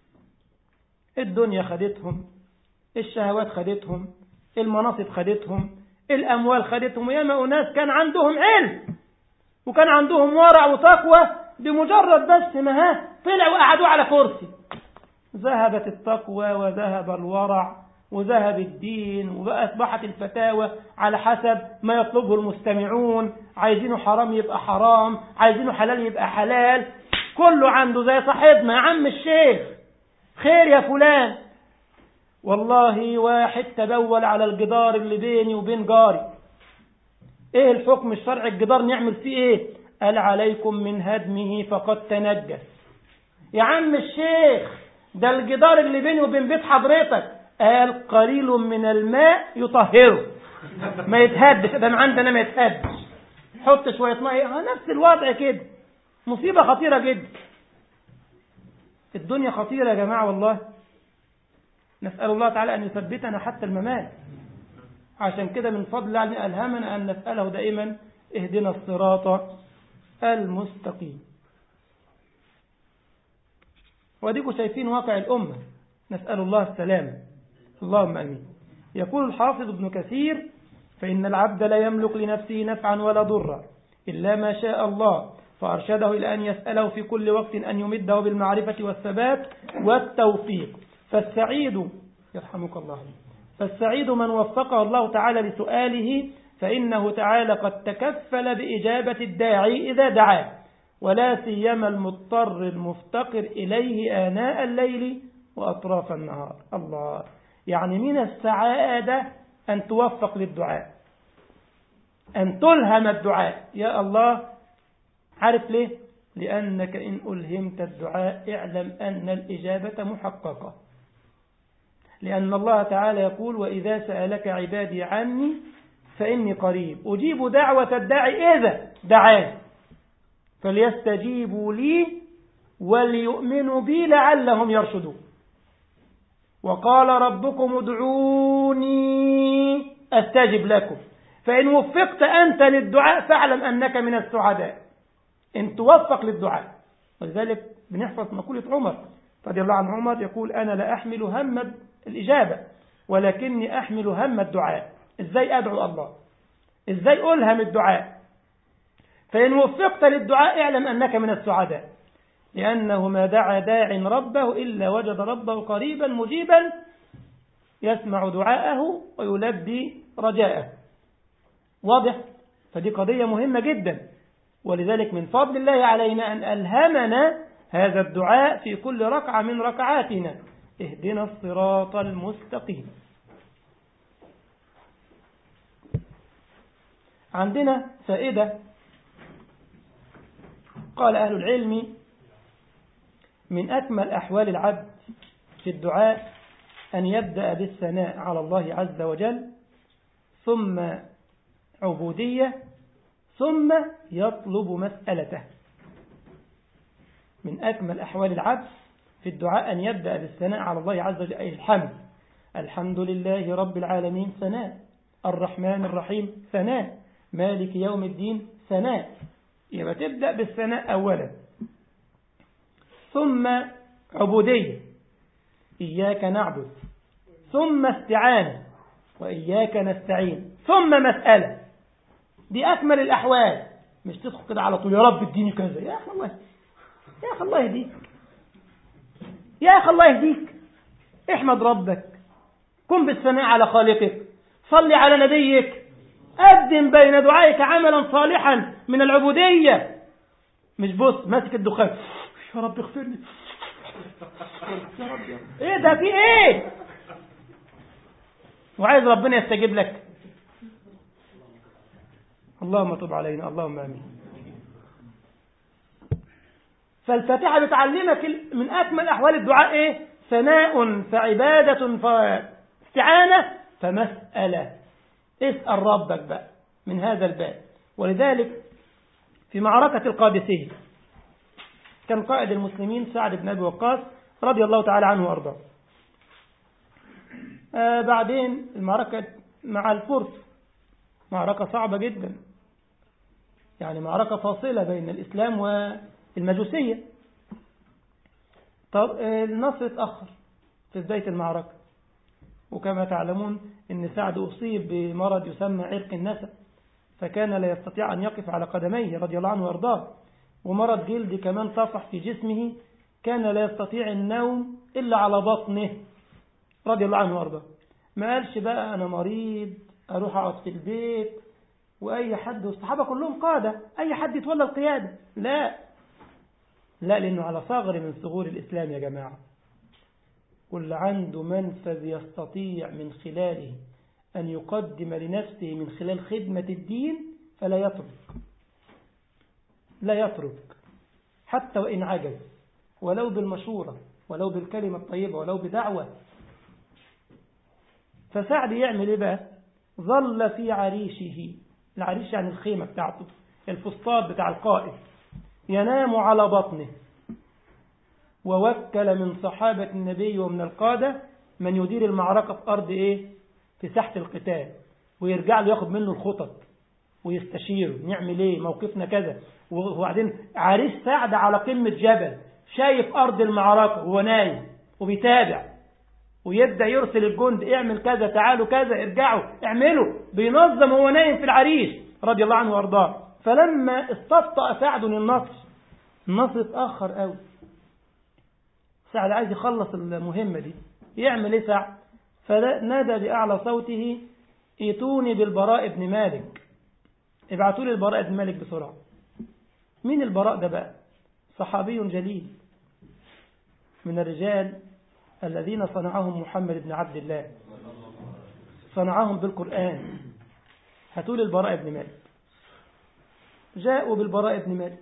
الدنيا خدتهم الشهوات خدتهم المناصب خدتهم الأموال خدتهم وياما أناس كان عندهم علم وكان عندهم ورع وتقوى بمجرد بس ما ها طلعوا وقعدوا على كرسي ذهبت التقوى وذهب الورع وذهب الدين وأصبحت الفتاوى على حسب ما يطلبه المستمعون عايزينه حرام يبقى حرام عايزينه حلال يبقى حلال كله عنده زي صاحبنا يا عم الشيخ خير يا فلان والله واحد تبول على الجدار اللي بيني وبين جاري ايه الحكم الشرعي الجدار نعمل فيه ايه قال عليكم من هدمه فقد تنجس يا عم الشيخ ده الجدار اللي بيني وبين بيت حضرتك قال قليل من الماء يطهره ما يتهدش ده عندنا ما يتهدش حط شوية ماء نفس الوضع كده مصيبة خطيرة جدا الدنيا خطيرة يا جماعة والله نسأل الله تعالى أن يثبتنا حتى الممات عشان كده من فضل الله ألهمنا أن نسأله دائما اهدنا الصراط المستقيم وديكم شايفين واقع الأمة نسأل الله السلامة اللهم أمين يقول الحافظ ابن كثير فإن العبد لا يملك لنفسه نفعا ولا ضرا إلا ما شاء الله فأرشده إلى أن يسأله في كل وقت أن يمده بالمعرفة والثبات والتوفيق فالسعيد يرحمك الله فالسعيد من وفقه الله تعالى لسؤاله فإنه تعالى قد تكفل بإجابة الداعي إذا دعاه ولا سيما المضطر المفتقر إليه آناء الليل وأطراف النهار الله يعني من السعادة أن توفق للدعاء أن تلهم الدعاء يا الله عارف ليه لأنك إن ألهمت الدعاء اعلم أن الإجابة محققة لأن الله تعالى يقول وإذا سألك عبادي عني فإني قريب أجيب دعوة الداعي إذا دعاني فليستجيبوا لي وليؤمنوا بي لعلهم يرشدون وقال ربكم ادعوني أستجب لكم فإن وفقت أنت للدعاء فاعلم أنك من السعداء إن توفق للدعاء ولذلك بنحفظ مقولة عمر رضي الله عن عمر يقول أنا لا أحمل هم الإجابة ولكني أحمل هم الدعاء إزاي أدعو الله إزاي ألهم الدعاء فإن وفقت للدعاء اعلم أنك من السعداء لأنه ما دعا داع ربه إلا وجد ربه قريبا مجيبا يسمع دعاءه ويلبي رجاءه واضح فدي قضية مهمة جدا ولذلك من فضل الله علينا أن ألهمنا هذا الدعاء في كل ركعة من ركعاتنا اهدنا الصراط المستقيم عندنا فائدة قال أهل العلم من أكمل أحوال العبد في الدعاء أن يبدأ بالثناء على الله عز وجل ثم عبودية ثم يطلب مسألته من أكمل أحوال العبد في الدعاء أن يبدأ بالثناء على الله عز وجل أي الحمد الحمد لله رب العالمين ثناء الرحمن الرحيم ثناء مالك يوم الدين ثناء يبقى تبدأ بالثناء أولا ثم عبودية إياك نعبد ثم استعانة وإياك نستعين ثم مسألة دي أكمل الأحوال مش تدخل كده على طول يا رب اديني كذا يا أخي الله يا أخي الله يهديك يا أخي الله يهديك احمد ربك كن بالثناء على خالقك صل على نبيك قدم بين دعائك عملا صالحا من العبودية مش بص ماسك الدخان يا رب اغفر لي يا رب يا رب ايه ده في ايه وعايز ربنا يستجيب لك اللهم تب علينا اللهم امين فالفاتحة بتعلمك من أكمل أحوال الدعاء إيه؟ ثناء فعبادة فاستعانة فمسألة اسأل ربك بقى من هذا الباب ولذلك في معركة القادسية كان قائد المسلمين سعد بن أبي وقاص رضي الله تعالى عنه وأرضاه آه بعدين المعركة مع الفرس معركة صعبة جدا يعني معركة فاصلة بين الإسلام والمجوسية طب النصر اتأخر في بداية المعركة وكما تعلمون أن سعد أصيب بمرض يسمى عرق النسا فكان لا يستطيع أن يقف على قدميه رضي الله عنه وارضاه ومرض جلدي كمان طفح في جسمه كان لا يستطيع النوم إلا على بطنه رضي الله عنه وارضاه ما قالش بقى أنا مريض أروح أقعد في البيت وأي حد والصحابة كلهم قادة أي حد يتولى القيادة لا لا لأنه على صغر من صغور الإسلام يا جماعة كل عنده منفذ يستطيع من خلاله أن يقدم لنفسه من خلال خدمة الدين فلا يترك لا يترك حتى وإن عجز ولو بالمشورة ولو بالكلمة الطيبة ولو بدعوة فسعد يعمل إيه بقى ظل في عريشه العريش يعني الخيمة بتاعته الفسطاط بتاع القائد ينام على بطنه ووكل من صحابة النبي ومن القادة من يدير المعركة في أرض إيه في ساحة القتال ويرجع له ياخد منه الخطط ويستشيره نعمل ايه موقفنا كذا وبعدين عريس سعد على قمة جبل شايف أرض المعركة وهو نايم وبيتابع ويبدأ يرسل الجند اعمل كذا تعالوا كذا ارجعوا اعملوا بينظم وهو نايم في العريش رضي الله عنه وارضاه فلما استبطأ سعد النصر النصر اتأخر قوي سعد عايز يخلص المهمة دي يعمل ايه سعد فنادى بأعلى صوته ائتوني بالبراء بن مالك ابعتوا لي البراء بن مالك بسرعة مين البراء ده بقى صحابي جليل من الرجال الذين صنعهم محمد بن عبد الله صنعهم بالقرآن هاتوا لي البراء بن مالك جاءوا بالبراء بن مالك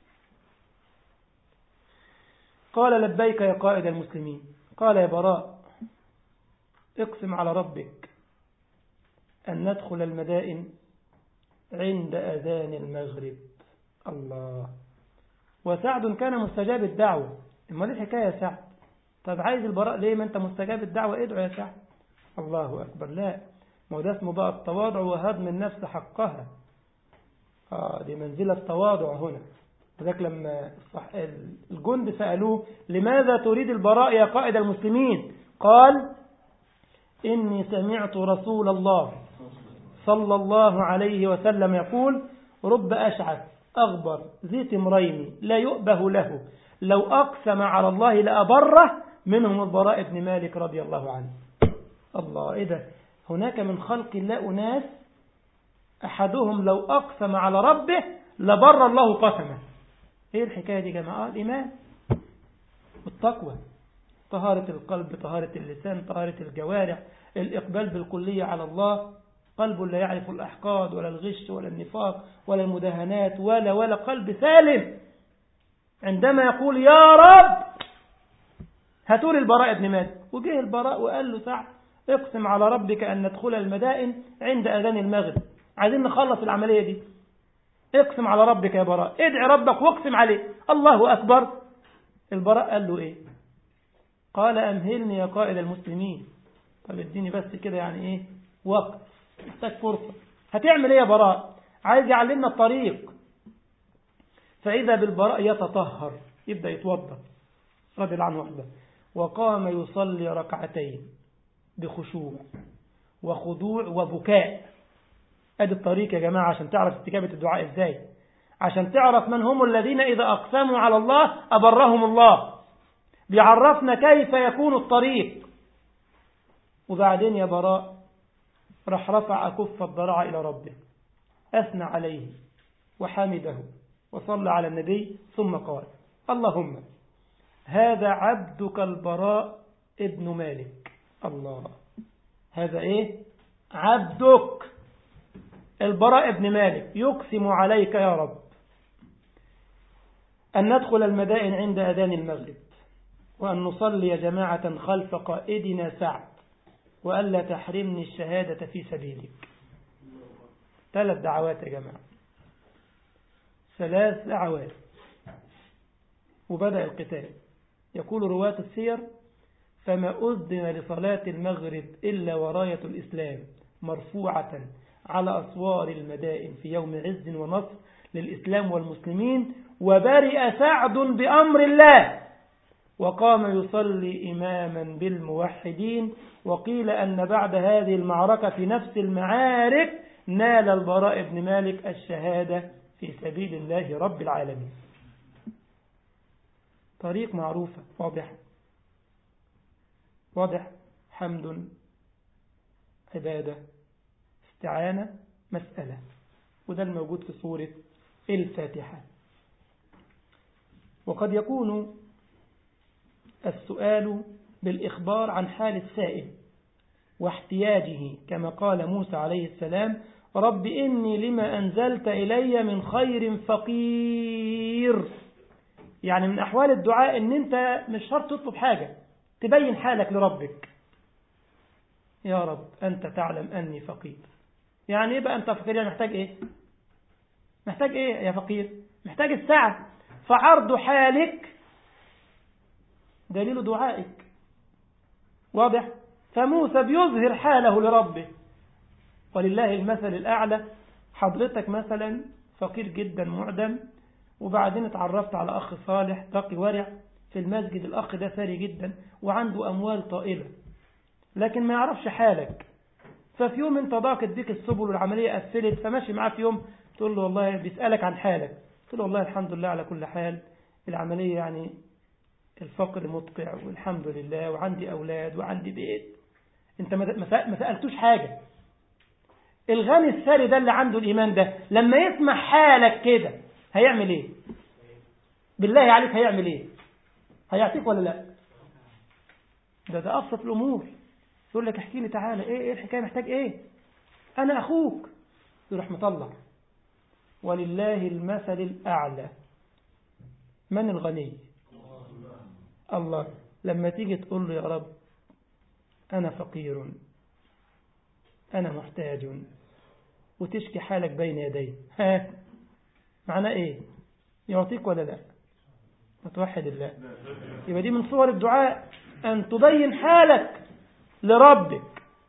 قال لبيك يا قائد المسلمين قال يا براء اقسم على ربك أن ندخل المدائن عند أذان المغرب الله وسعد كان مستجاب الدعوة اما ليه الحكاية يا سعد طب عايز البراء ليه ما انت مستجاب الدعوة ادعو يا سعد الله أكبر لا ما هو ده اسمه بقى التواضع وهضم النفس حقها آه دي منزلة التواضع هنا لذلك لما الجند سألوه لماذا تريد البراء يا قائد المسلمين قال إني سمعت رسول الله صلى الله عليه وسلم يقول رب أشعث أغبر ذي تمرين لا يؤبه له لو أقسم على الله لأبره منهم البراء بن مالك رضي الله عنه الله إيه ده هناك من خلق الله أناس أحدهم لو أقسم على ربه لبر الله قسمه ايه الحكاية دي جماعة الإيمان والتقوى طهارة القلب طهارة اللسان طهارة الجوارح الإقبال بالكلية على الله قلب لا يعرف الأحقاد ولا الغش ولا النفاق ولا المداهنات ولا ولا قلب سالم عندما يقول يا رب هاتوا لي البراء بن مالك وجه البراء وقال له سعد اقسم على ربك أن ندخل المدائن عند أذان المغرب عايزين نخلص العملية دي اقسم على ربك يا براء ادعي ربك واقسم عليه الله أكبر البراء قال له ايه قال أمهلني يا قائد المسلمين طب اديني بس كده يعني ايه وقت محتاج فرصة هتعمل ايه يا براء عايز يعلمنا الطريق فإذا بالبراء يتطهر يبدأ يتوضا رضي الله عنه وحده وقام يصلي ركعتين بخشوع وخضوع وبكاء ادي الطريق يا جماعة عشان تعرف استجابة الدعاء ازاي عشان تعرف من هم الذين إذا أقسموا على الله أبرهم الله بيعرفنا كيف يكون الطريق وبعدين يا براء راح رفع أكف الضرع إلى ربه أثنى عليه وحمده وصلى على النبي ثم قال اللهم هذا عبدك البراء ابن مالك الله هذا ايه عبدك البراء ابن مالك يقسم عليك يا رب أن ندخل المدائن عند أذان المغرب وأن نصلي جماعة خلف قائدنا سعد وألا تحرمني الشهادة في سبيلك ثلاث دعوات يا جماعة ثلاث دعوات وبدأ القتال يقول رواة السير فما أذن لصلاة المغرب إلا وراية الإسلام مرفوعة على أسوار المدائن في يوم عز ونصر للإسلام والمسلمين وبرئ سعد بأمر الله وقام يصلي إماما بالموحدين وقيل أن بعد هذه المعركة في نفس المعارك نال البراء بن مالك الشهادة في سبيل الله رب العالمين طريق معروفة واضح واضح حمد عبادة استعانة مسألة وده الموجود في سورة الفاتحة وقد يكون السؤال بالإخبار عن حال السائل واحتياجه كما قال موسى عليه السلام رب إني لما أنزلت إلي من خير فقير يعني من أحوال الدعاء إن أنت مش شرط تطلب حاجة تبين حالك لربك يا رب أنت تعلم أني فقير يعني إيه بقى أنت فقير يعني محتاج إيه محتاج إيه يا فقير محتاج الساعة فعرض حالك دليل دعائك واضح فموسى بيظهر حاله لربه ولله المثل الأعلى حضرتك مثلا فقير جدا معدم وبعدين اتعرفت على أخ صالح تقي ورع في المسجد الأخ ده ثري جدا وعنده أموال طائلة لكن ما يعرفش حالك ففي يوم انت ضاقت بيك السبل والعملية قفلت فماشي معاه في يوم تقول له والله بيسألك عن حالك تقول له والله الحمد لله على كل حال العملية يعني الفقر مدقع والحمد لله وعندي أولاد وعندي بيت انت ما سألتوش حاجة الغني الثري ده اللي عنده الإيمان ده لما يسمع حالك كده هيعمل ايه بالله عليك هيعمل ايه هيعطيك ولا لا ده ده أبسط الأمور يقول لك احكي لي تعالى ايه ايه الحكاية محتاج ايه أنا أخوك يروح مطلع ولله المثل الأعلى من الغني الله لما تيجي تقول له يا رب أنا فقير أنا محتاج وتشكي حالك بين يديه ها معناه إيه يعطيك ولا لا وتوحد الله يبقى دي من صور الدعاء أن تبين حالك لربك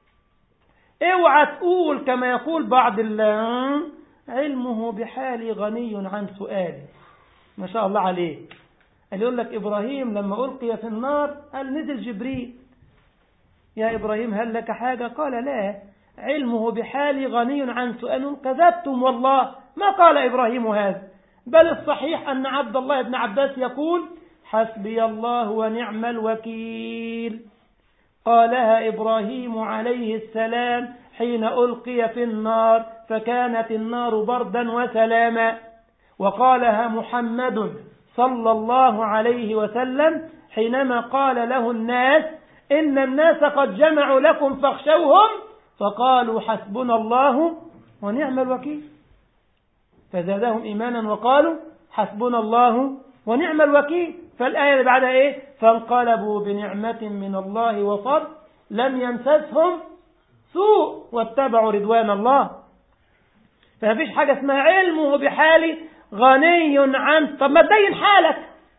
اوعى تقول كما يقول بعض الله علمه بحالي غني عن سؤالي ما شاء الله عليك قال يقول لك إبراهيم لما ألقي في النار قال نزل جبريل يا إبراهيم هل لك حاجة قال لا علمه بحالي غني عن سؤاله كذبتم والله ما قال إبراهيم هذا بل الصحيح أن عبد الله بن عباس يقول حسبي الله ونعم الوكيل قالها إبراهيم عليه السلام حين ألقي في النار فكانت النار بردا وسلاما وقالها محمد صلى الله عليه وسلم حينما قال له الناس إن الناس قد جمعوا لكم فاخشوهم فقالوا حسبنا الله ونعم الوكيل فزادهم إيمانا وقالوا حسبنا الله ونعم الوكيل فالآية اللي بعدها إيه فانقلبوا بنعمة من الله وفضل لم يمسسهم سوء واتبعوا رضوان الله فمفيش حاجة اسمها علمه بحالي غني عن طب ما تبين حالك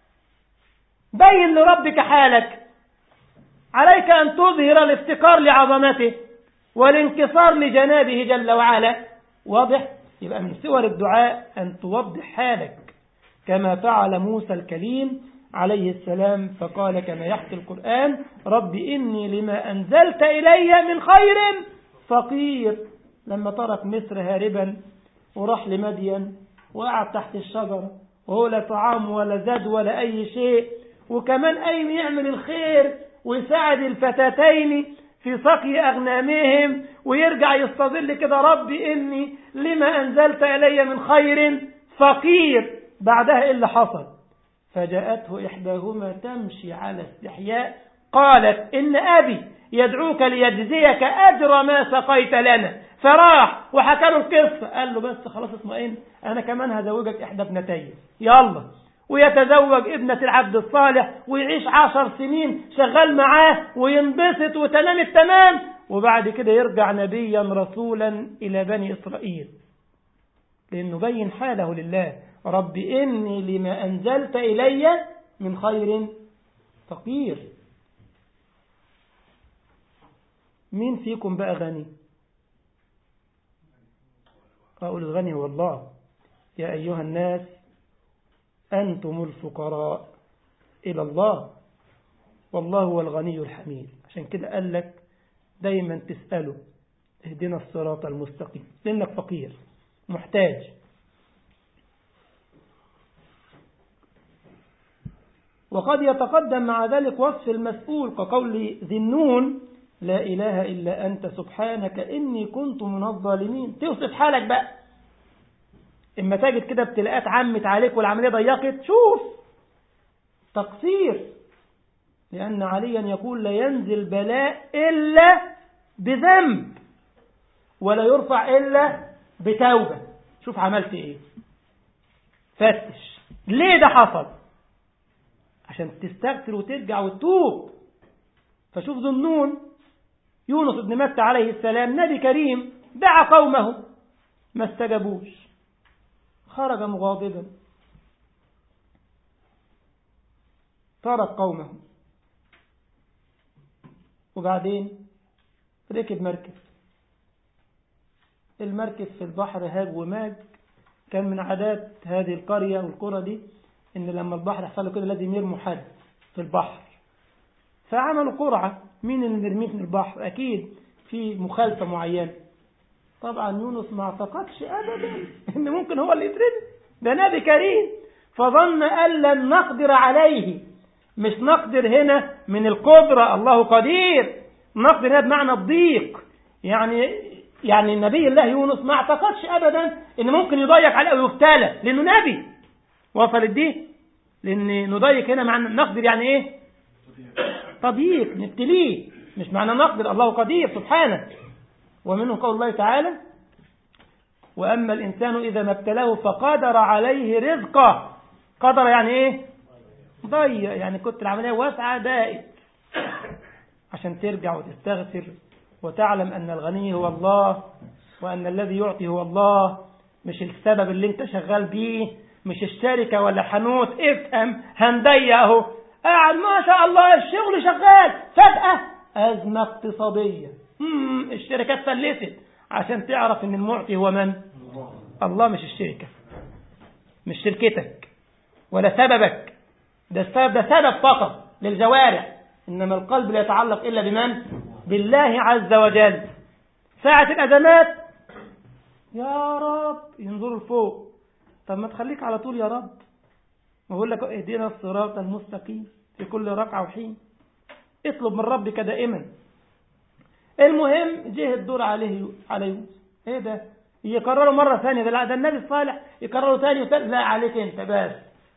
بين لربك حالك عليك أن تظهر الافتقار لعظمته والانكسار لجنابه جل وعلا واضح يبقى من صور الدعاء أن توضح حالك كما فعل موسى الكليم عليه السلام فقال كما يحكي القرآن رب إني لما أنزلت إلي من خير فقير لما ترك مصر هاربا وراح لمدين وقعد تحت الشجرة وهو لا طعام ولا زاد ولا أي شيء وكمان أي يعمل الخير ويساعد الفتاتين في سقي أغنامهم ويرجع يستظل كده ربي إني لما أنزلت إلي من خير فقير بعدها إيه اللي حصل فجاءته إحداهما تمشي على استحياء قالت إن أبي يدعوك ليجزيك أجر ما سقيت لنا فراح وحكى له القصة قال له بس خلاص اطمئن أنا كمان هزوجك إحدى ابنتي يلا ويتزوج ابنة العبد الصالح ويعيش عشر سنين شغال معاه وينبسط وتمام التمام وبعد كده يرجع نبيا رسولا إلى بني إسرائيل لأنه بين حاله لله رب إني لما أنزلت إلي من خير فقير مين فيكم بقى غني أقول الغني هو الله يا أيها الناس أنتم الفقراء إلى الله والله هو الغني الحميد عشان كده قال لك دايما تسأله اهدنا الصراط المستقيم لأنك فقير محتاج وقد يتقدم مع ذلك وصف المسؤول كقول ذي النون لا إله إلا أنت سبحانك إني كنت من الظالمين توصف حالك بقى إما تجد كده ابتلاءات عمت عليك والعملية ضيقت شوف تقصير لأن عليا يقول لا ينزل بلاء إلا بذنب ولا يرفع إلا بتوبة شوف عملت إيه فتش ليه ده حصل عشان تستغفر وترجع وتتوب فشوف ذو النون يونس بن متى عليه السلام نبي كريم دعا قومه ما استجابوش خرج مغاضبا ترك قومه وبعدين ركب مركب المركب في البحر هاج وماج كان من عادات هذه القرية والقرى دي ان لما البحر يحصل له كده لازم يرموا حد في البحر فعملوا قرعة مين اللي نرميه في البحر أكيد في مخالفة معينة طبعا يونس ما اعتقدش أبدا إن ممكن هو اللي يترمي ده نبي كريم فظن أن لن نقدر عليه مش نقدر هنا من القدرة الله قدير النقد هنا بمعنى الضيق يعني يعني النبي الله يونس ما اعتقدش ابدا ان ممكن يضيق عليه او يبتلى لانه نبي وصلت دي لان نضيق هنا معنى نقدر يعني ايه تضييق نبتليه مش معنى نقدر الله قدير سبحانه ومنه قول الله تعالى واما الانسان اذا ما ابتلاه فقدر عليه رزقه قدر يعني ايه ضيق يعني كنت العمليه واسعه ضاقت عشان ترجع وتستغفر وتعلم أن الغني هو الله وأن الذي يعطي هو الله مش السبب اللي انت شغال بيه مش الشركة ولا حانوت افهم هنضيق اهو قاعد ما شاء الله الشغل شغال فجأة أزمة اقتصادية مم الشركات فلست عشان تعرف ان المعطي هو من الله مش الشركة مش شركتك ولا سببك ده السبب ده سبب فقط للجوارح إنما القلب لا يتعلق إلا بمن بالله عز وجل ساعة الأزمات يا رب ينظروا لفوق طب ما تخليك على طول يا رب ويقول لك اهدنا الصراط المستقيم في كل ركعة وحين اطلب من ربك دائما المهم جه الدور عليه على يوسف ايه ده يكرروا مرة ثانية ده لا ده النبي الصالح يكرروا ثاني وثالث لا عليك انت بس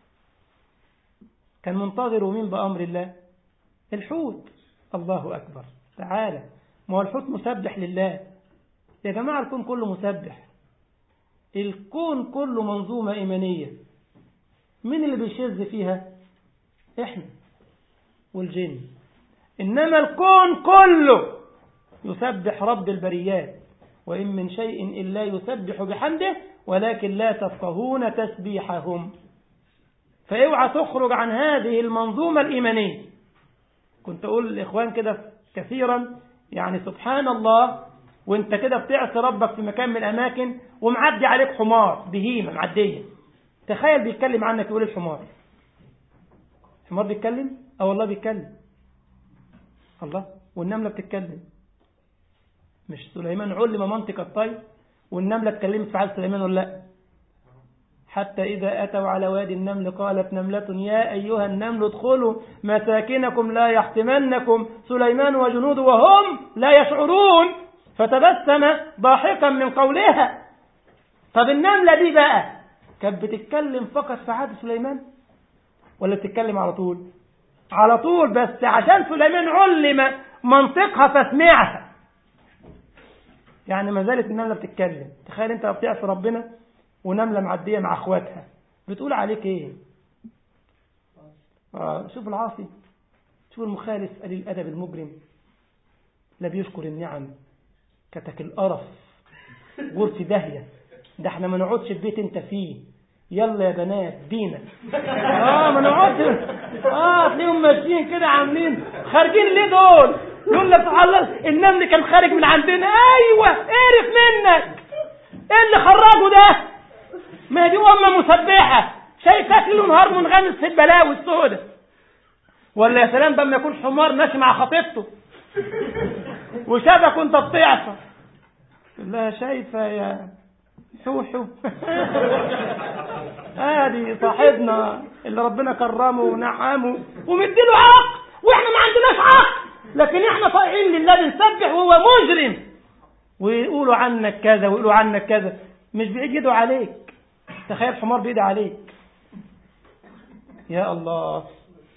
كان منتظر مين بأمر الله الحوت الله أكبر تعالى ما هو الحوت مسبح لله يا جماعة الكون كله مسبح الكون كله منظومة إيمانية مين اللي بيشذ فيها إحنا والجن إنما الكون كله يسبح رب البريات وإن من شيء إلا يسبح بحمده ولكن لا تفقهون تسبيحهم فاوعى تخرج عن هذه المنظومة الإيمانية كنت أقول للإخوان كده كثيرا يعني سبحان الله وانت كده بتعصي ربك في مكان من الأماكن ومعدي عليك حمار بهيمة معدية تخيل بيتكلم عنك يقول الحمار الحمار بيتكلم اه والله بيتكلم الله والنملة بتتكلم مش سليمان علم منطق الطير والنملة اتكلمت في حال سليمان ولا لا حتى إذا أتوا على وادي النمل قالت نملة يا أيها النمل ادخلوا مساكنكم لا يحتمنكم سليمان وجنوده وهم لا يشعرون فتبسم ضاحكا من قولها طب النملة دي بقى كانت بتتكلم فقط في عهد سليمان ولا بتتكلم على طول على طول بس عشان سليمان علم منطقها فاسمعها يعني ما زالت النملة بتتكلم تخيل انت بتعصي ربنا ونملة معدية مع اخواتها بتقول عليك ايه آه شوف العاصي شوف المخالف قليل الادب المجرم لا بيشكر النعم كتك القرف غرفة داهية ده احنا ما نقعدش في بيت انت فيه يلا يا بنات بينا اه ما نقعدش اه تلاقيهم ماشيين كده عاملين خارجين ليه دول يقول لك الله النمل كان خارج من عندنا ايوه اعرف منك ايه اللي خرجه ده ما دي امه مسبحه شايفك ليل ونهار منغمس في البلاوي السوداء ولا يا سلام بما يكون حمار ماشي مع خطيبته وشافك وانت بتعصى لا شايفه يا حوحو ادي صاحبنا اللي ربنا كرمه ونعمه ومديله عقل واحنا ما عندناش عقل لكن احنا طائعين لله بنسبح وهو مجرم ويقولوا عنك كذا ويقولوا عنك كذا مش بيجدوا عليك تخيل حمار بيدي عليك يا الله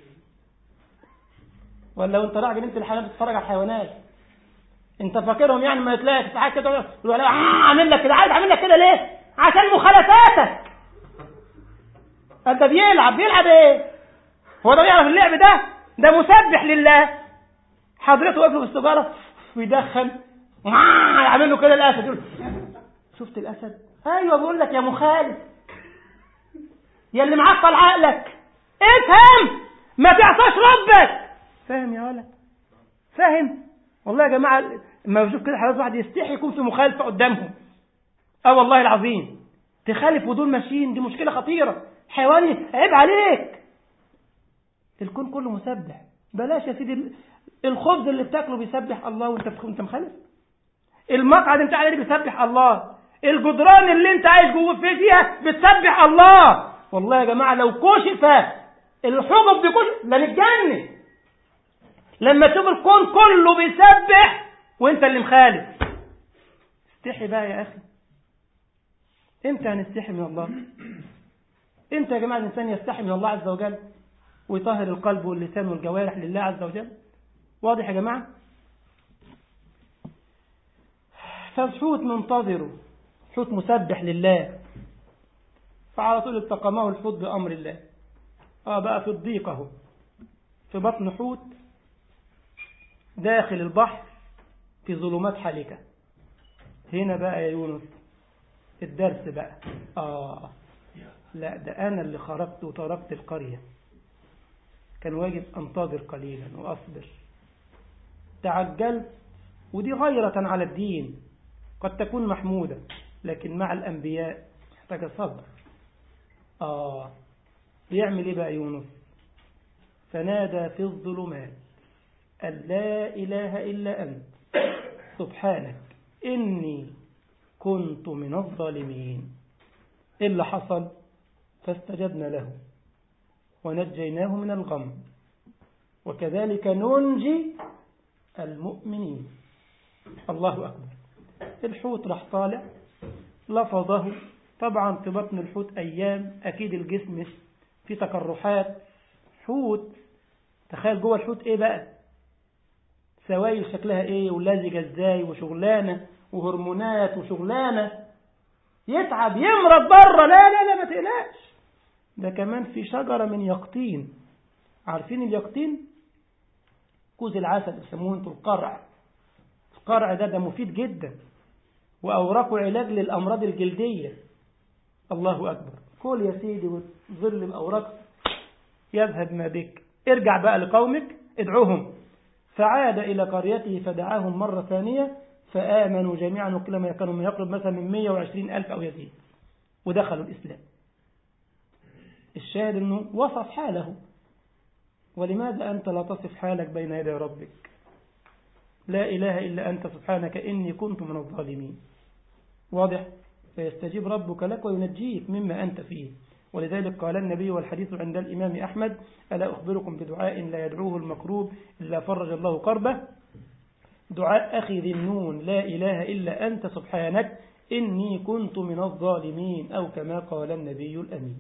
ولا وانت راجل انت الحيوانات بتتفرج على الحيوانات انت فاكرهم يعني ما تلاقي ساعات كده يقول عامل لك كده عايز اعمل لك كده ليه عشان مخالفاتك انت بيلعب بيلعب ايه هو ده بيعرف اللعب ده ده مسبح لله حضرته واقف في السيجاره ويدخن يعمل له كده الاسد يقول شفت الاسد ايوه بقول لك يا مخالف يا اللي معطل عقلك افهم ما تعصاش ربك فاهم يا ولد فاهم والله يا جماعه لما بشوف كده حضرتك واحد يستحي يكون في مخالفه قدامهم اه والله العظيم تخالف ودول ماشيين دي مشكله خطيره حيواني عيب عليك الكون كله مسبح بلاش يا سيدي الخبز اللي بتاكله بيسبح الله وانت انت مخالف المقعد انت عليه بيسبح الله الجدران اللي انت عايش جوه فيها بتسبح الله والله يا جماعه لو كشف الحجب دي كل لا نتجنن لما تشوف الكون كله بيسبح وانت اللي مخالف استحي بقى يا أخي امتى هنستحي من الله امتى يا جماعة الإنسان يستحي من الله عز وجل ويطهر القلب واللسان والجوارح لله عز وجل واضح يا جماعة فالحوت منتظره حوت مسبح لله فعلى طول التقمه الحوت بأمر الله اه بقى في الضيق اهو في بطن حوت داخل البحر في ظلمات حالكة هنا بقى يا يونس الدرس بقى آه لا ده أنا اللي خرجت وتركت القرية كان واجب أنتظر قليلا وأصبر تعجلت ودي غيرة على الدين قد تكون محمودة لكن مع الأنبياء محتاجة صبر آه بيعمل إيه بقى يونس فنادى في الظلمات أن لا إله إلا أنت سبحانك إني كنت من الظالمين إيه اللي حصل فاستجبنا له ونجيناه من الغم وكذلك ننجي المؤمنين الله أكبر الحوت راح طالع لفظه طبعا في بطن الحوت أيام أكيد الجسم في تقرحات حوت تخيل جوه الحوت إيه بقى سوائل شكلها إيه ولازجة إزاي وشغلانة وهرمونات وشغلانة يتعب يمرض بره لا لا لا ما تقلقش ده كمان في شجرة من يقطين عارفين اليقطين كوز العسل بيسموه انتوا القرع القرع ده ده مفيد جدا وأوراقه علاج للأمراض الجلدية الله أكبر كل يا سيدي وظل الأوراق يذهب ما بك ارجع بقى لقومك ادعوهم فعاد إلى قريته فدعاهم مرة ثانية فآمنوا جميعا وكل ما كانوا من يقرب مثلا من 120 ألف أو يزيد ودخلوا الإسلام الشاهد أنه وصف حاله ولماذا أنت لا تصف حالك بين يدي ربك لا إله إلا أنت سبحانك إني كنت من الظالمين واضح فيستجيب ربك لك وينجيك مما أنت فيه ولذلك قال النبي والحديث عند الإمام أحمد ألا أخبركم بدعاء لا يدعوه المكروب إلا فرج الله قربه دعاء أخي ذي النون لا إله إلا أنت سبحانك إني كنت من الظالمين أو كما قال النبي الأمين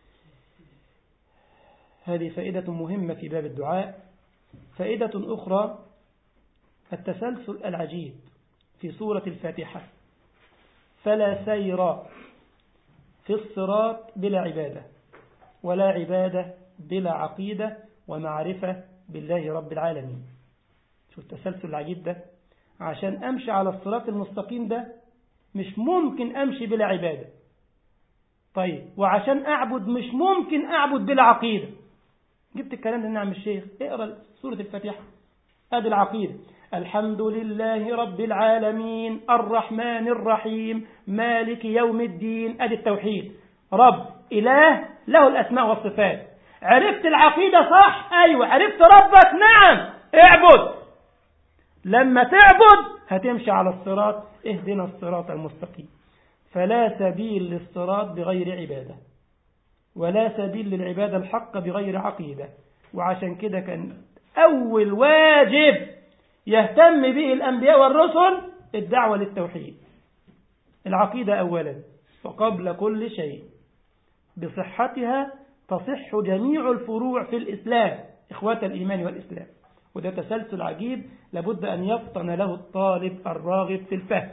هذه فائدة مهمة في باب الدعاء فائدة أخرى التسلسل العجيب في سورة الفاتحة فلا سير في الصراط بلا عبادة ولا عبادة بلا عقيدة ومعرفة بالله رب العالمين شو التسلسل العجيب ده عشان أمشي على الصراط المستقيم ده مش ممكن أمشي بلا عبادة طيب وعشان أعبد مش ممكن أعبد بلا عقيدة جبت الكلام ده نعم الشيخ اقرأ سورة الفاتحة هذه العقيدة الحمد لله رب العالمين الرحمن الرحيم مالك يوم الدين ادي التوحيد رب إله له الأسماء والصفات عرفت العقيدة صح أيوة عرفت ربك نعم اعبد لما تعبد هتمشي على الصراط اهدنا الصراط المستقيم فلا سبيل للصراط بغير عبادة ولا سبيل للعبادة الحق بغير عقيدة وعشان كده كان أول واجب يهتم به الأنبياء والرسل الدعوة للتوحيد العقيدة أولا وقبل كل شيء بصحتها تصح جميع الفروع في الإسلام إخوة الإيمان والإسلام وده تسلسل عجيب لابد أن يفطن له الطالب الراغب في الفهم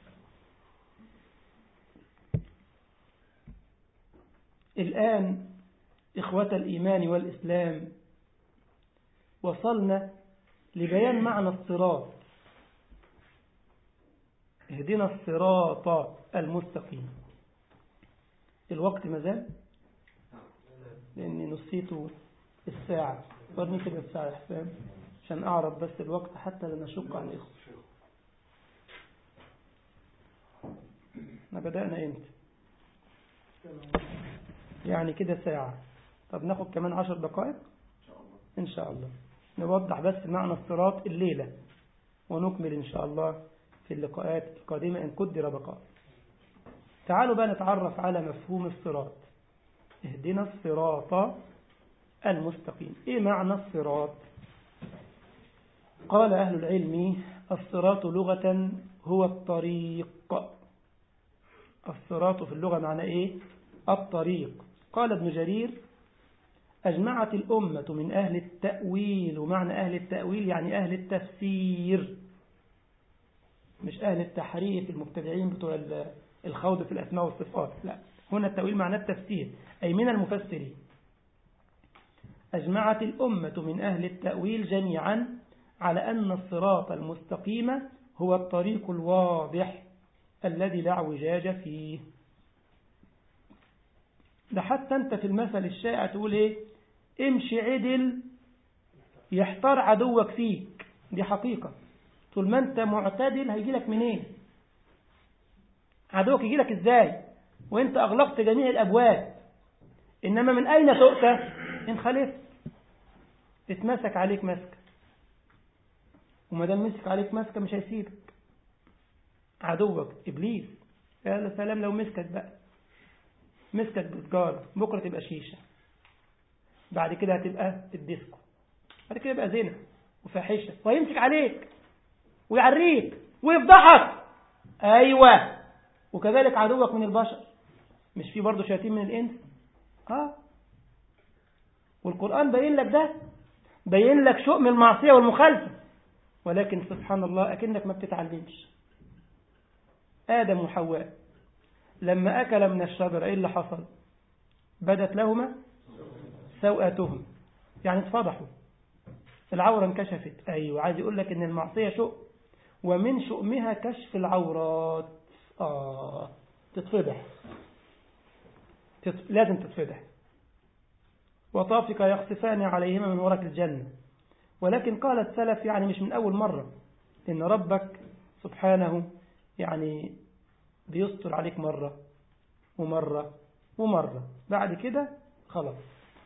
الآن إخوة الإيمان والإسلام وصلنا لبيان معنى الصراط اهدنا الصراط المستقيم الوقت مازال لأني نسيت الساعة ورني كده الساعة يا حسام عشان أعرف بس الوقت حتى لا نشق على الإخوة احنا بدأنا امتى يعني كده ساعة طب ناخد كمان عشر دقائق إن شاء الله نوضح بس معنى الصراط الليلة ونكمل إن شاء الله في اللقاءات القادمة إن قدر بقاء تعالوا بقى نتعرف على مفهوم الصراط اهدنا الصراط المستقيم إيه معنى الصراط قال أهل العلم الصراط لغة هو الطريق الصراط في اللغة معنى إيه الطريق قال ابن جرير أجمعت الأمة من أهل التأويل ومعنى أهل التأويل يعني أهل التفسير مش أهل التحريف المبتدعين بتوع الخوض في الأسماء والصفات لا هنا التأويل معنى التفسير أي من المفسرين أجمعت الأمة من أهل التأويل جميعا على أن الصراط المستقيم هو الطريق الواضح الذي لا اعوجاج فيه ده حتى أنت في المثل الشائع تقول إيه امشي عدل يحتار عدوك فيك دي حقيقة طول ما أنت معتدل هيجي لك منين عدوك يجي لك إزاي وانت أغلقت جميع الأبواب إنما من أين تؤتى إن خلفت اتمسك عليك مسكة وما دام مسك عليك مسكة مش هيسيبك عدوك إبليس يا سلام لو مسكك بقى مسكك بسجارة بكرة تبقى شيشة بعد كده هتبقى الديسكو بعد كده يبقى زنا وفاحشة وهيمسك عليك ويعريك ويفضحك أيوة وكذلك عدوك من البشر مش في برضه شياطين من الإنس آه والقرآن بين لك ده بين لك شؤم المعصية والمخالفة ولكن سبحان الله أكنك ما بتتعلمش آدم وحواء لما أكل من الشجرة إيه اللي حصل بدت لهما سوءاتهم يعني اتفضحوا العورة انكشفت أيوة عايز يقول لك إن المعصية شؤم ومن شؤمها كشف العورات آه تتفضح تت... لازم تتفضح وطافك يخصفان عليهما من ورق الجنة ولكن قال السلف يعني مش من أول مرة إن ربك سبحانه يعني بيستر عليك مرة ومرة ومرة بعد كده خلاص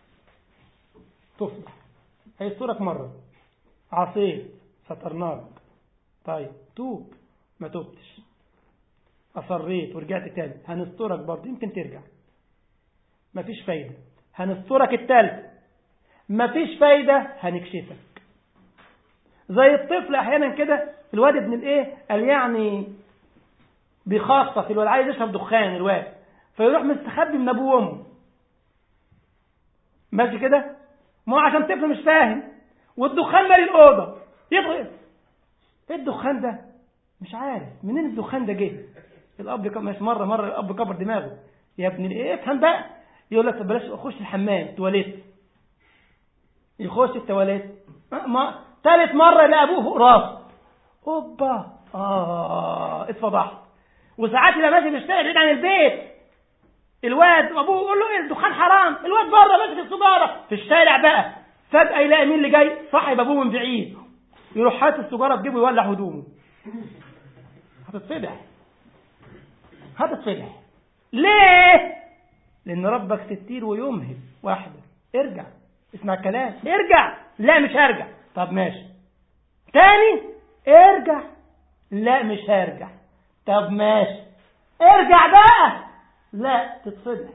تصبح هيسترك مرة عصيت سترناك طيب توب ما توبتش أصريت ورجعت تاني هنسترك برضه يمكن ترجع مفيش فايدة هنسترك التالت مفيش فايدة هنكشفك زي الطفل احيانا كده الواد ابن الايه قال يعني بخاصة في الواد عايز يشرب دخان الواد فيروح مستخبي من ابوه وامه ماشي كده ما هو عشان طفل مش فاهم والدخان مالي الاوضه يبغى ايه الدخان ده مش عارف منين الدخان ده جه الاب مش مره مره الاب كبر دماغه يا ابن ايه افهم بقى يقول لك بلاش اخش الحمام تواليت يخش التواليت ما ثالث مره يلاقي ابوه راس اوبا اه اتفضحت وساعات يبقى ماشي بيشتغل بعيد عن البيت الواد ابوه يقول له ايه الدخان حرام الواد بره ماسك السجاره في الشارع بقى فجاه يلاقي مين اللي جاي صاحب ابوه من بعيد يروح حاطط السجاره في جيبه يولع هدومه هتتفضح هتتفضح ليه لان ربك ستير ويمهل واحده ارجع اسمع الكلام ارجع لا مش هرجع طب ماشي تاني ارجع لا مش هرجع طب ماشي ارجع بقى لا تتفضح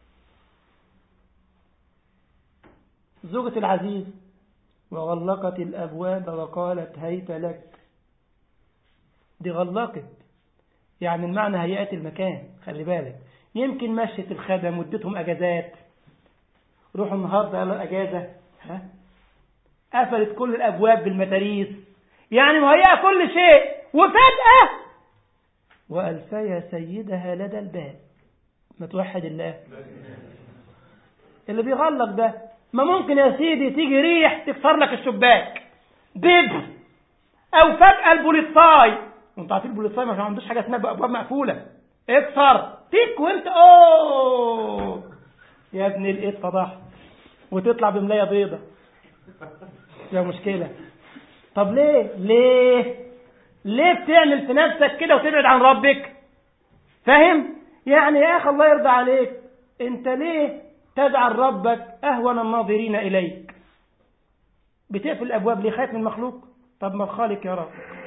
زوجة العزيز وغلقت الأبواب وقالت هيت لك دي غلقت يعني المعنى هيئة المكان خلي بالك يمكن مشت الخدم وادتهم أجازات روحوا النهاردة قالوا أجازة ها قفلت كل الأبواب بالمتاريس يعني مهيئة كل شيء وفجأة وألفي سيدها لدى الباب ما توحد الله اللي بيغلق ده ما ممكن يا سيدي تيجي ريح تكسر لك الشباك دب او فجأة البوليصاي وانت عارفين البوليصاي ما عندوش حاجة اسمها ابواب مقفولة اكسر تيك وانت اوه يا ابن الايه فضحت وتطلع بملاية بيضة يا مشكلة طب ليه ليه ليه بتعمل في نفسك كده وتبعد عن ربك فاهم يعني يا اخي الله يرضى عليك انت ليه تجعل ربك اهون الناظرين اليك بتقفل الابواب ليه خايف من المخلوق طب ما الخالق يا رب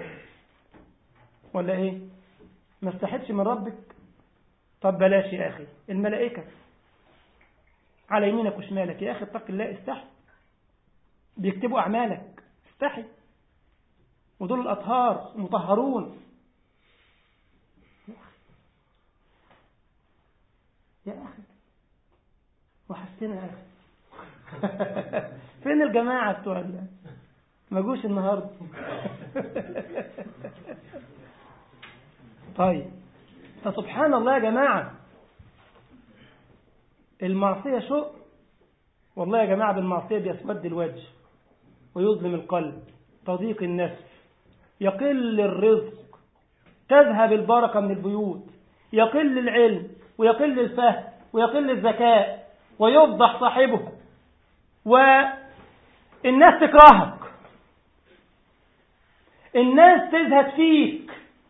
ولا ايه ما استحدش من ربك طب بلاش يا اخي الملائكه على يمينك وشمالك يا اخي اتق الله استحي بيكتبوا اعمالك استحي ودول الأطهار المطهرون يا أخي وحشتنا يا أخي فين الجماعة بتوع ما جوش النهاردة طيب فسبحان الله يا جماعة المعصية شؤم والله يا جماعة بالمعصية بيسود الوجه ويظلم القلب تضيق النفس يقل الرزق تذهب البركة من البيوت يقل العلم ويقل الفهم ويقل الذكاء ويفضح صاحبه والناس تكرهك الناس تزهد فيك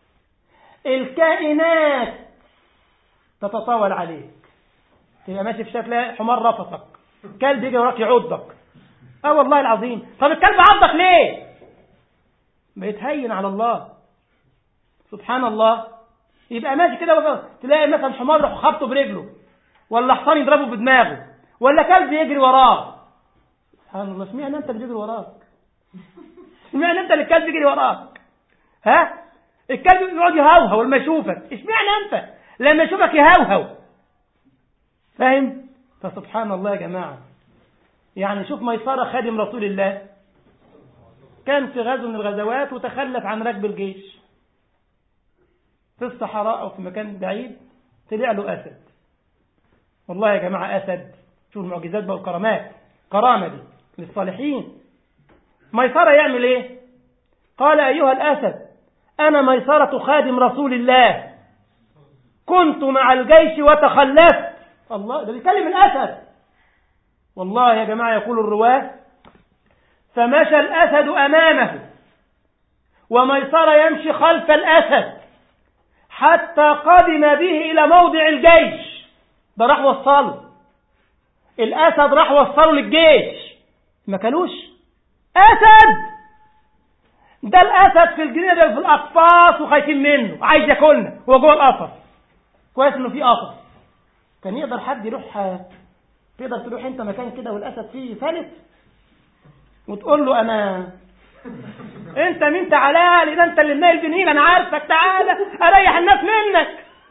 الكائنات تتطاول عليك تبقى ماشي في شكل حمار رفضك كلب يجي وراك يعضك اه والله العظيم طب الكلب عضك ليه بيتهين على الله سبحان الله يبقى ماشي كده تلاقي مثلا حمار يروح خبطه برجله ولا حصان يضربه بدماغه ولا كلب يجري وراه سبحان الله اشمعنى انت اللي بيجري وراك اشمعنى انت اللي الكلب يجري وراك ها الكلب يقعد يهوهو لما يشوفك اشمعنى انت لما يشوفك يهوهو فاهم فسبحان الله يا جماعه يعني شوف ميسره خادم رسول الله كان في غزو من الغزوات وتخلف عن ركب الجيش في الصحراء أو في مكان بعيد طلع له أسد والله يا جماعة أسد شوف المعجزات بقى والكرامات كرامة دي للصالحين ميسرة يعمل إيه قال أيها الأسد أنا ميسرة خادم رسول الله كنت مع الجيش وتخلفت الله ده بيكلم الأسد والله يا جماعة يقول الرواة فمشى الأسد أمامه وميسرة يمشي خلف الأسد حتى قدم به إلى موضع الجيش ده راح وصله الأسد راح وصله للجيش ما كلوش أسد ده الأسد في الجنينة ده في الأقفاص وخايفين منه عايز ياكلنا هو جوه القفص كويس إنه في قفص كان يقدر حد يروح تقدر تروح أنت مكان كده والأسد فيه فلت وتقول له أنا انت مين تعالى لي ده انت اللي منيل جنين انا عارفك تعالى اريح الناس منك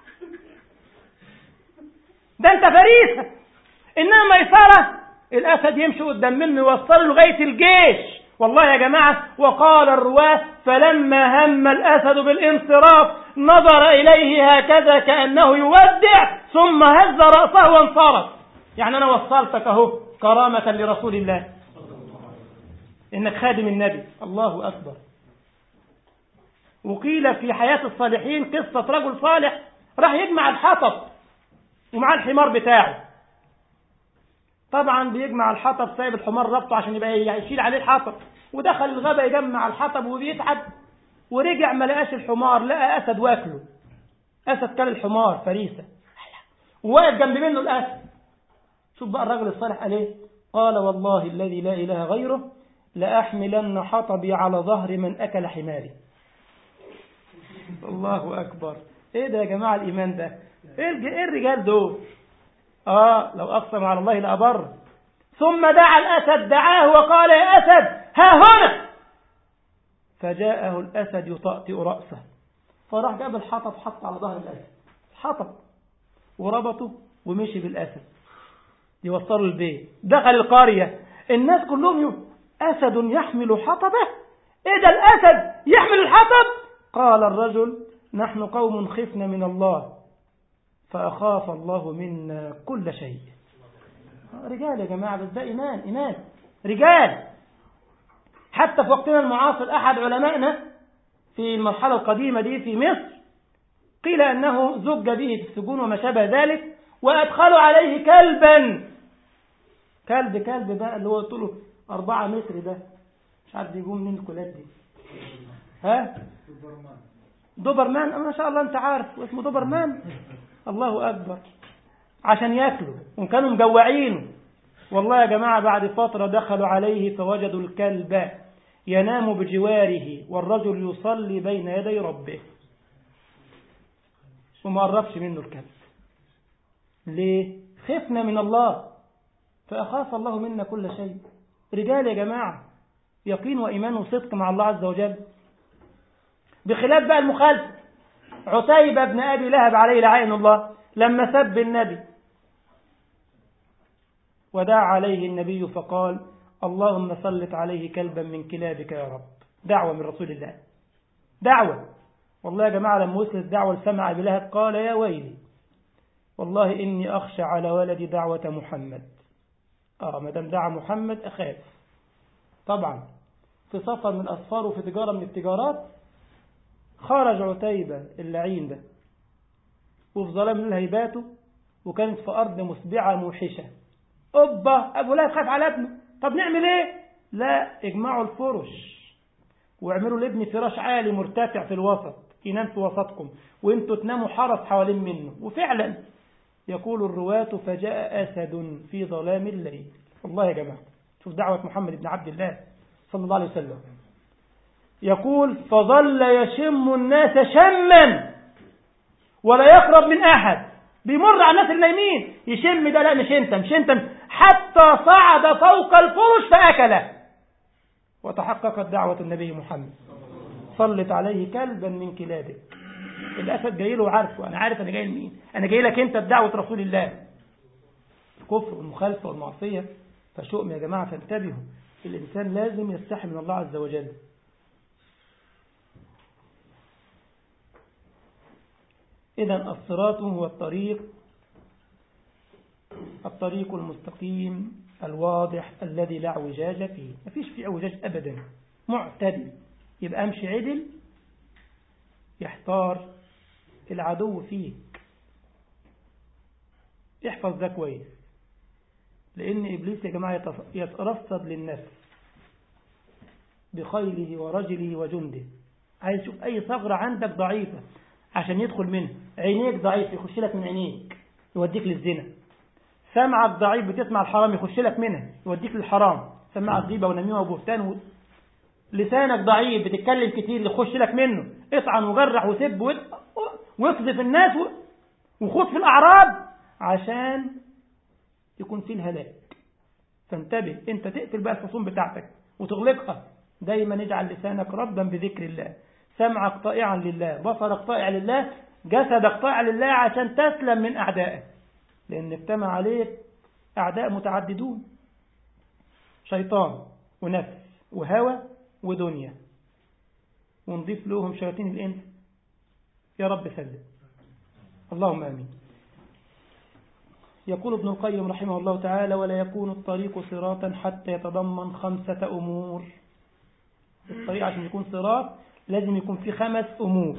ده انت فريسه انما ميسره الاسد يمشي قدام منه يوصله لغايه الجيش والله يا جماعه وقال الرواه فلما هم الاسد بالانصراف نظر اليه هكذا كانه يودع ثم هز راسه وانصرف يعني انا وصلتك اهو كرامه لرسول الله انك خادم النبي الله اكبر وقيل في حياة الصالحين قصة رجل صالح راح يجمع الحطب ومعاه الحمار بتاعه طبعا بيجمع الحطب سايب الحمار ربطه عشان يبقى يشيل عليه الحطب ودخل الغابة يجمع الحطب وبيتعب ورجع ما لقاش الحمار لقى أسد واكله أسد كل الحمار فريسة وواقف جنب منه الأسد شوف بقى الرجل الصالح قال ايه قال والله الذي لا إله غيره لأحملن حطبي على ظهر من أكل حماري الله أكبر إيه ده يا جماعة الإيمان ده إيه الرجال دول آه لو أقسم على الله لأبر ثم دعا الأسد دعاه وقال يا أسد ها هنا فجاءه الأسد يطأطئ رأسه فراح جاب الحطب حط على ظهر الأسد حطب وربطه ومشي بالأسد يوصله البيت دخل القرية الناس كلهم يقول أسد يحمل حطبه إيه ده الأسد يحمل الحطب قال الرجل نحن قوم خفنا من الله فأخاف الله منا كل شيء رجال يا جماعة بس ده إيمان إيمان رجال حتى في وقتنا المعاصر أحد علمائنا في المرحلة القديمة دي في مصر قيل أنه زج به في السجون وما شابه ذلك وأدخلوا عليه كلبا كلب كلب بقى اللي هو طوله أربعة متر ده مش عارف يقوم من الكلاب دي ها دوبرمان ما شاء الله انت عارف اسمه دوبرمان الله أكبر عشان ياكلوا وكانوا مجوعينه والله يا جماعة بعد فترة دخلوا عليه فوجدوا الكلب ينام بجواره والرجل يصلي بين يدي ربه وما قربش منه الكلب ليه خفنا من الله فأخاف الله منا كل شيء رجال يا جماعة يقين وإيمان وصدق مع الله عز وجل بخلاف بقى المخالفة عتيبة بن أبي لهب عليه لعين الله لما سب النبي ودعا عليه النبي فقال اللهم سلط عليه كلبا من كلابك يا رب دعوة من رسول الله دعوة والله يا جماعة لما وصلت الدعوة لسمع أبي لهب قال يا ويلي والله إني أخشى على ولدي دعوة محمد آه ما دام دعا محمد أخاف طبعا في سفر من الأسفار وفي تجارة من التجارات خرج عتيبة اللعين ده وفي ظلام الهيباته وكانت في أرض مسبعة موحشة أبا أبو لهب خاف على ابنه طب نعمل إيه لا اجمعوا الفرش واعملوا لابني فراش عالي مرتفع في الوسط ينام في وسطكم وانتوا تناموا حرس حوالين منه وفعلا يقول الرواة فجاء أسد في ظلام الليل والله يا جماعة شوف دعوة محمد بن عبد الله صلى الله عليه وسلم يقول فظل يشم الناس شما ولا يقرب من أحد بيمر على الناس النايمين يشم ده لا مش انت مش انت حتى صعد فوق الفرش فأكله وتحققت دعوة النبي محمد صلت عليه كلبا من كلابك الأسد جاي له عارفه أنا عارف أنا جاي لمين أنا جاي لك أنت بدعوة رسول الله الكفر والمخالفة والمعصية فشؤم يا جماعة فانتبهوا الإنسان لازم يستحي من الله عز وجل إذا الصراط هو الطريق الطريق المستقيم الواضح الذي لا اعوجاج فيه ما فيش فيه اعوجاج أبدا معتدل يبقى أمشي عدل يحتار العدو فيك احفظ ده كويس لأن إبليس يا جماعة يترصد للنفس بخيله ورجله وجنده عايز يشوف أي ثغرة عندك ضعيفة عشان يدخل منها عينيك ضعيف يخش لك من عينيك يوديك للزنا سمعك ضعيف بتسمع الحرام يخش لك منها يوديك للحرام سمعك غيبة ونميمة وبهتان و... لسانك ضعيف بتتكلم كتير يخش لك منه اطعن وجرح وسب واقذف الناس و... وخوض في الأعراض عشان يكون في الهلاك فانتبه انت تقفل بقى الخصوم بتاعتك وتغلقها دايما اجعل لسانك ربا بذكر الله سمعك طائعا لله بصرك طائع لله جسدك طائع لله عشان تسلم من أعدائك لأن اجتمع عليك أعداء متعددون شيطان ونفس وهوى ودنيا ونضيف لهم شياطين الإنس يا رب سلم اللهم آمين يقول ابن القيم رحمه الله تعالى ولا يكون الطريق صراطا حتى يتضمن خمسة أمور الطريق عشان يكون صراط لازم يكون فيه خمس أمور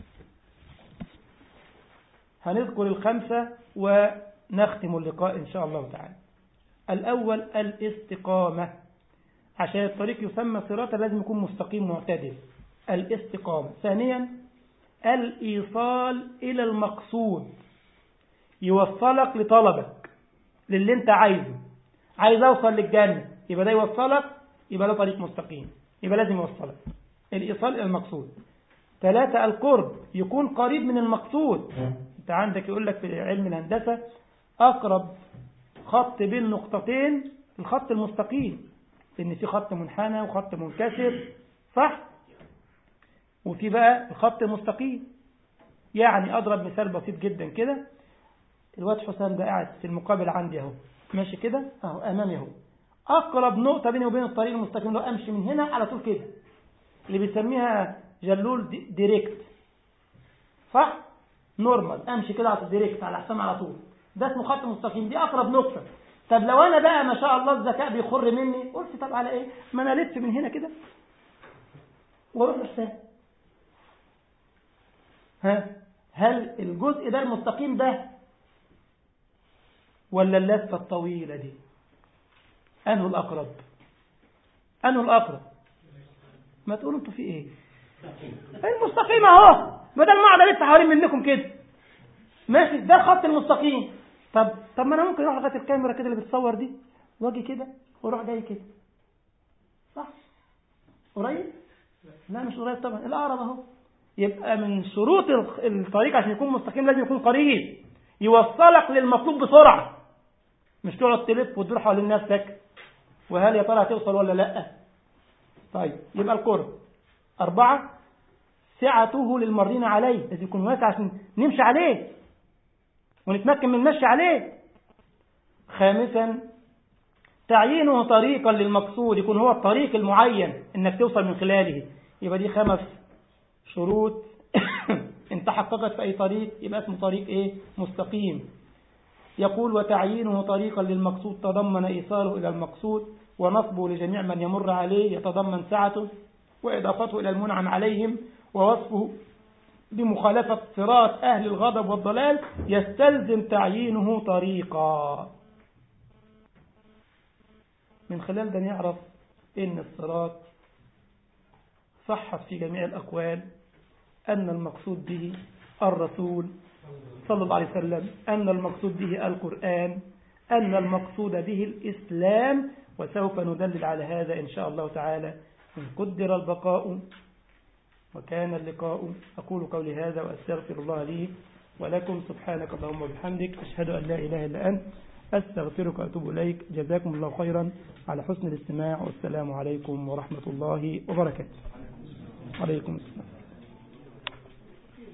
هنذكر الخمسة ونختم اللقاء إن شاء الله تعالى الأول الاستقامة عشان الطريق يسمى صراطا لازم يكون مستقيم معتدل الاستقامة ثانيا الإيصال إلى المقصود يوصلك لطلبك للي انت عايزه عايز اوصل للجنة يبقى ده يوصلك يبقى ده طريق مستقيم يبقى لازم يوصلك الإيصال إلى المقصود ثلاثة القرب يكون قريب من المقصود انت عندك يقول لك في علم الهندسة أقرب خط بين نقطتين الخط المستقيم لأن في خط منحنى وخط منكسر صح وفي بقى الخط المستقيم يعني أضرب مثال بسيط جدا كده الواد حسام ده قاعد في المقابل عندي اهو ماشي كده اهو امامي اهو اقرب نقطه بيني وبين الطريق المستقيم لو امشي من هنا على طول كده اللي بيسميها جلول دي ديريكت صح نورمال امشي كده على الديريكت على حسام على طول ده اسمه خط مستقيم دي اقرب نقطه طب لو انا بقى ما شاء الله الذكاء بيخر مني قلت طب على ايه ما انا لف من هنا كده واروح لحسام ها هل الجزء ده المستقيم ده ولا اللفة الطويلة دي أنه الأقرب أنه الأقرب ما تقولوا انتوا في ايه المستقيم اهو بدل ما اقعد الف حوالين منكم كده ماشي ده الخط المستقيم طب طب ما انا ممكن اروح لغايه الكاميرا كده اللي بتصور دي واجي كده واروح جاي كده صح قريب لا مش قريب طبعا الاقرب اهو يبقى من شروط الطريق عشان يكون مستقيم لازم يكون قريب يوصلك للمطلوب بسرعه مش تقعد تلف وتدور حوالين نفسك وهل يا ترى هتوصل ولا لا طيب يبقى القرب أربعة سعته للمرين عليه لازم يكون واسع عشان نمشي عليه ونتمكن من المشي عليه خامسا تعيينه طريقا للمقصود يكون هو الطريق المعين انك توصل من خلاله يبقى دي خمس شروط ان تحققت في اي طريق يبقى اسمه طريق ايه مستقيم يقول وتعيينه طريقا للمقصود تضمن ايصاله الى المقصود ونصبه لجميع من يمر عليه يتضمن سعته واضافته الى المنعم عليهم ووصفه بمخالفة صراط أهل الغضب والضلال يستلزم تعيينه طريقا من خلال ده نعرف إن الصراط صحت في جميع الأقوال أن المقصود به الرسول صلى الله عليه وسلم أن المقصود به القرآن أن المقصود به الإسلام وسوف ندلل على هذا إن شاء الله تعالى إن قدر البقاء وكان اللقاء أقول قولي هذا وأستغفر الله لي ولكم سبحانك اللهم وبحمدك أشهد أن لا إله إلا أنت أستغفرك وأتوب إليك جزاكم الله خيرا على حسن الاستماع والسلام عليكم ورحمة الله وبركاته عليكم السلام